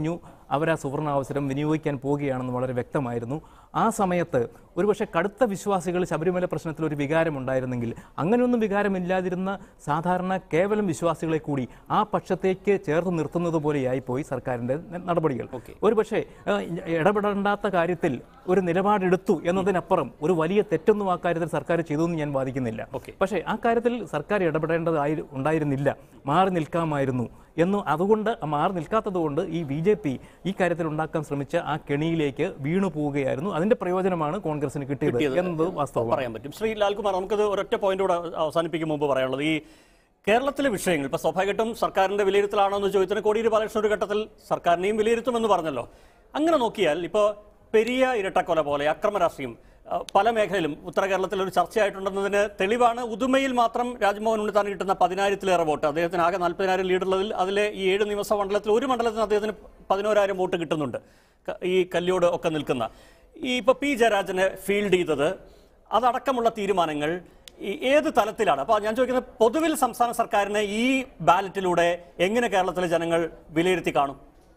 അവർ ആ സുവർണാവസരം വിനിയോഗിക്കാൻ പോവുകയാണെന്ന് വളരെ വ്യക്തമായിരുന്നു ആ സമയത്ത് ഒരുപക്ഷെ കടുത്ത വിശ്വാസികൾ ശബരിമല പ്രശ്നത്തിൽ ഒരു വികാരം ഉണ്ടായിരുന്നെങ്കിൽ അങ്ങനെയൊന്നും വികാരമില്ലാതിരുന്ന സാധാരണ കേവലം വിശ്വാസികളെ കൂടി ആ പക്ഷത്തേക്ക് ചേർത്ത് നിർത്തുന്നത് പോലെയായി പോയി സർക്കാരിന്റെ ന- നടപടികൾ ഒരുപക്ഷെ ആ, ഇടപെടേണ്ടാത്ത കാര്യത്തിൽ ഒരു നിലപാടെടുത്തു എന്നതിനപ്പുറം ഒരു വലിയ തെറ്റൊന്നും ആ കാര്യത്തിൽ സർക്കാർ ചെയ്തു എന്ന് ഞാൻ വാദിക്കുന്നില്ല പക്ഷേ ആ കാര്യത്തിൽ സർക്കാർ ഇടപെടേണ്ടതായി ഉണ്ടായിരുന്നില്ല മാറി നിൽക്കാമായിരുന്നു എന്ന് അതുകൊണ്ട് മാറി നിൽക്കാത്തത് കൊണ്ട് ഈ ബി ജെ പി ഈ കാര്യത്തിൽ ഉണ്ടാക്കാൻ ശ്രമിച്ച ആ കെണിയിലേക്ക് വീണു പോവുകയായിരുന്നു അതിന്റെ പ്രയോജനമാണ് കോൺഗ്രസിന് കിട്ടിയത് എന്നത് വാസ്തവമാണ് പറയാൻ പറ്റും ശ്രീ ലാൽകുമാർ നമുക്കത് ഒരൊറ്റ പോയിന്റോട് അവസാനിപ്പിക്കും മുമ്പ് പറയാനുള്ളത് ഈ കേരളത്തിലെ വിഷയങ്ങൾ ഇപ്പൊ സ്വാഭാവികമായിട്ടും സർക്കാരിന്റെ വിലയിരുത്തലാണോ എന്ന് ചോദിച്ചതിന് കോടിയേരി ബാലകൃഷ്ണൻ ഒരു ഘട്ടത്തിൽ സർക്കാരിനെയും വിലയിരുത്തുമെന്ന് പറഞ്ഞല്ലോ അങ്ങനെ നോക്കിയാൽ ഇപ്പോൾ പെരിയ ഇരട്ടക്കൊല പോലെ അക്രമ രാഷ്ട്രീയം ആ, പല മേഖലയിലും ഉത്തര കേരളത്തിൽ ഒരു ചർച്ചയായിട്ടുണ്ടെന്നതിന് തെളിവാണ് ഉദുമയിൽ മാത്രം രാജ്മോഹൻ ഉണ്ണിത്താൻ കിട്ടുന്ന പതിനായിരത്തിലേറെ വോട്ട് അദ്ദേഹത്തിന് ആകെ നാൽപ്പതിനായിരം ലീഡുള്ളതിൽ അതിലെ ഈ ഏഴ് നിയമസഭാ മണ്ഡലത്തിൽ ഒരു മണ്ഡലത്തിന് അദ്ദേഹത്തിന് പതിനോരായിരം വോട്ട് കിട്ടുന്നുണ്ട് ക- ഈ കല്യോട് ഒക്കെ നിൽക്കുന്ന ഈ ഇപ്പൊ പി ജയരാജനെ ഫീൽഡ് ചെയ്തത് അതടക്കമുള്ള തീരുമാനങ്ങൾ ഈ ഏത് തലത്തിലാണ് അപ്പോൾ ഞാൻ ചോദിക്കുന്നത് പൊതുവിൽ സംസ്ഥാന സർക്കാരിനെ ഈ ബാലറ്റിലൂടെ എങ്ങനെ കേരളത്തിലെ ജനങ്ങൾ വിലയിരുത്തി കാണും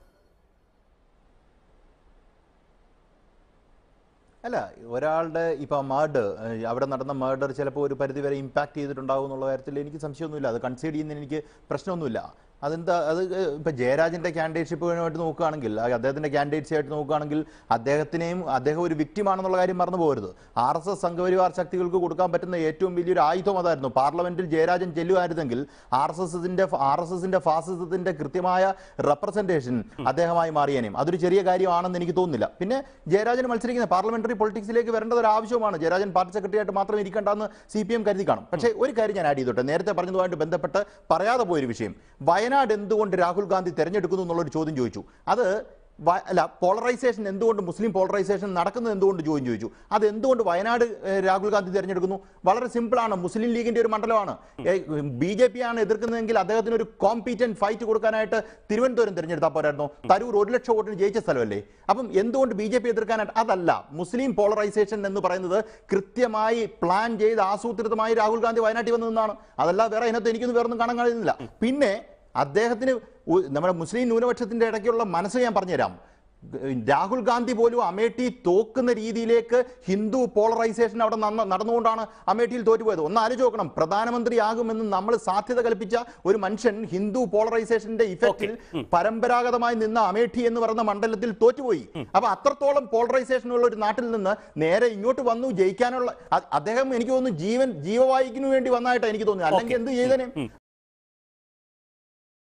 അല്ല ഒരാളുടെ ഇപ്പൊ മേർഡർ അവിടെ നടന്ന മേർഡർ ചിലപ്പോൾ ഒരു പരിധി വരെ ഇമ്പാക്ട് ചെയ്തിട്ടുണ്ടാവും എന്നുള്ള കാര്യത്തിൽ എനിക്ക് സംശയമൊന്നുമില്ല അത് കൺസീഡ് ചെയ്യുന്നതിന് എനിക്ക് പ്രശ്നമൊന്നുമില്ല അതെന്താ അത് ഇപ്പൊ ജയരാജന്റെ ക്യാൻഡിഡേറ്റ്ഷിപ്പുമായിട്ട് നോക്കുകയാണെങ്കിൽ ആ അദ്ദേഹത്തിന്റെ ക്യാൻഡിഡേറ്റ്സ് ആയിട്ട് നോക്കുകയാണെങ്കിൽ അദ്ദേഹത്തിനെയും അദ്ദേഹം ഒരു വിക്റ്റിമാണെന്നുള്ള കാര്യം മറന്നു പോകരുത് ആർ എസ് എസ് സംഘപരിവാർ ശക്തികൾക്ക് കൊടുക്കാൻ പറ്റുന്ന ഏറ്റവും വലിയൊരു ആയുധം അതായിരുന്നു പാർലമെന്റിൽ ജയരാജൻ ചെല്ലുമായിരുന്നെങ്കിൽ ആർ എസ് എസിന്റെ ആർ എസ് എസിന്റെ ഫാസിസത്തിന്റെ കൃത്യമായ റെപ്രസെന്റേഷൻ അദ്ദേഹമായി മാറിയേനെയും അതൊരു ചെറിയ കാര്യമാണെന്ന് എനിക്ക് തോന്നുന്നില്ല പിന്നെ ജയരാജൻ മത്സരിക്കുന്ന പാർലമെന്ററി പൊളിറ്റിക്സിലേക്ക് വരേണ്ടത് ഒരു ആവശ്യമാണ് ജയരാജൻ പാർട്ടി സെക്രട്ടറി ആയിട്ട് മാത്രം ഇരിക്കേണ്ടെന്ന് സി പി എം കരുതി കാണും പക്ഷേ ഒരു കാര്യം ഞാൻ ആഡ് ചെയ്തോട്ടെ നേരത്തെ പറഞ്ഞതുമായിട്ട് ബന്ധപ്പെട്ട് പറയാതെ പോയൊരു വിഷയം വയനാട് എന്തുകൊണ്ട് രാഹുൽ ഗാന്ധി തെരഞ്ഞെടുക്കുന്നു എന്നുള്ളൊരു ചോദ്യം ചോദിച്ചു അത് വ- അല്ല പോളറൈസേഷൻ എന്തുകൊണ്ട് മുസ്ലിം പോളറൈസേഷൻ നടക്കുന്നത് എന്തുകൊണ്ട് ചോദ്യം ചോദിച്ചു അത് എന്തുകൊണ്ട് വയനാട് ഏഹ്, രാഹുൽ ഗാന്ധി തിരഞ്ഞെടുക്കുന്നു വളരെ സിമ്പിളാണ് മുസ്ലിം ലീഗിന്റെ ഒരു മണ്ഡലമാണ് ബി ജെ പി ആണ് എതിർക്കുന്നതെങ്കിൽ അദ്ദേഹത്തിന് ഒരു കോമ്പീറ്റന്റ് ഫൈറ്റ് കൊടുക്കാനായിട്ട് തിരുവനന്തപുരം തിരഞ്ഞെടുത്താൽ പോരായിരുന്നു തരൂർ ഒരു ലക്ഷം വോട്ടിന് ജയിച്ച സ്ഥലമല്ലേ അപ്പം എന്തുകൊണ്ട് ബി ജെ പി എതിർക്കാനായിട്ട് അതല്ല മുസ്ലിം പോളറൈസേഷൻ എന്ന് പറയുന്നത് കൃത്യമായി പ്ലാൻ ചെയ്ത് ആസൂത്രിതമായി രാഹുൽ ഗാന്ധി വയനാട്ടിൽ വന്നു നിന്നാണ് അതല്ല വേറെ അതിനകത്ത് എനിക്കൊന്നും വേറൊന്നും കാണാൻ കഴിയുന്നില്ല പിന്നെ അദ്ദേഹത്തിന് ഉ- നമ്മുടെ മുസ്ലിം ന്യൂനപക്ഷത്തിന്റെ ഇടയ്ക്കുള്ള മനസ്സ് ഞാൻ പറഞ്ഞുതരാം രാഹുൽ ഗാന്ധി പോലും അമേഠി തോക്കുന്ന രീതിയിലേക്ക് ഹിന്ദു പോളറൈസേഷൻ അവിടെ നന്ന- നടന്നുകൊണ്ടാണ് അമേഠിയിൽ തോറ്റുപോയത് ഒന്ന് ആലോചിച്ച് നോക്കണം പ്രധാനമന്ത്രിയാകുമെന്ന് നമ്മൾ സാധ്യത കൽപ്പിച്ച ഒരു മനുഷ്യൻ ഹിന്ദു പോളറൈസേഷന്റെ ഇഫക്റ്റിൽ പരമ്പരാഗതമായി നിന്ന അമേഠി എന്ന് പറയുന്ന മണ്ഡലത്തിൽ തോറ്റുപോയി അപ്പൊ അത്രത്തോളം പോളറൈസേഷൻ ഉള്ള ഒരു നാട്ടിൽ നിന്ന് നേരെ ഇങ്ങോട്ട് വന്നു ജയിക്കാനുള്ള അ- അദ്ദേഹം എനിക്ക് തോന്നുന്നു ജീവൻ ജീവവായിക്കിനു വേണ്ടി വന്നായിട്ടാണ് എനിക്ക് തോന്നുന്നത് അല്ലെങ്കിൽ എന്ത് ചെയ്തേനെ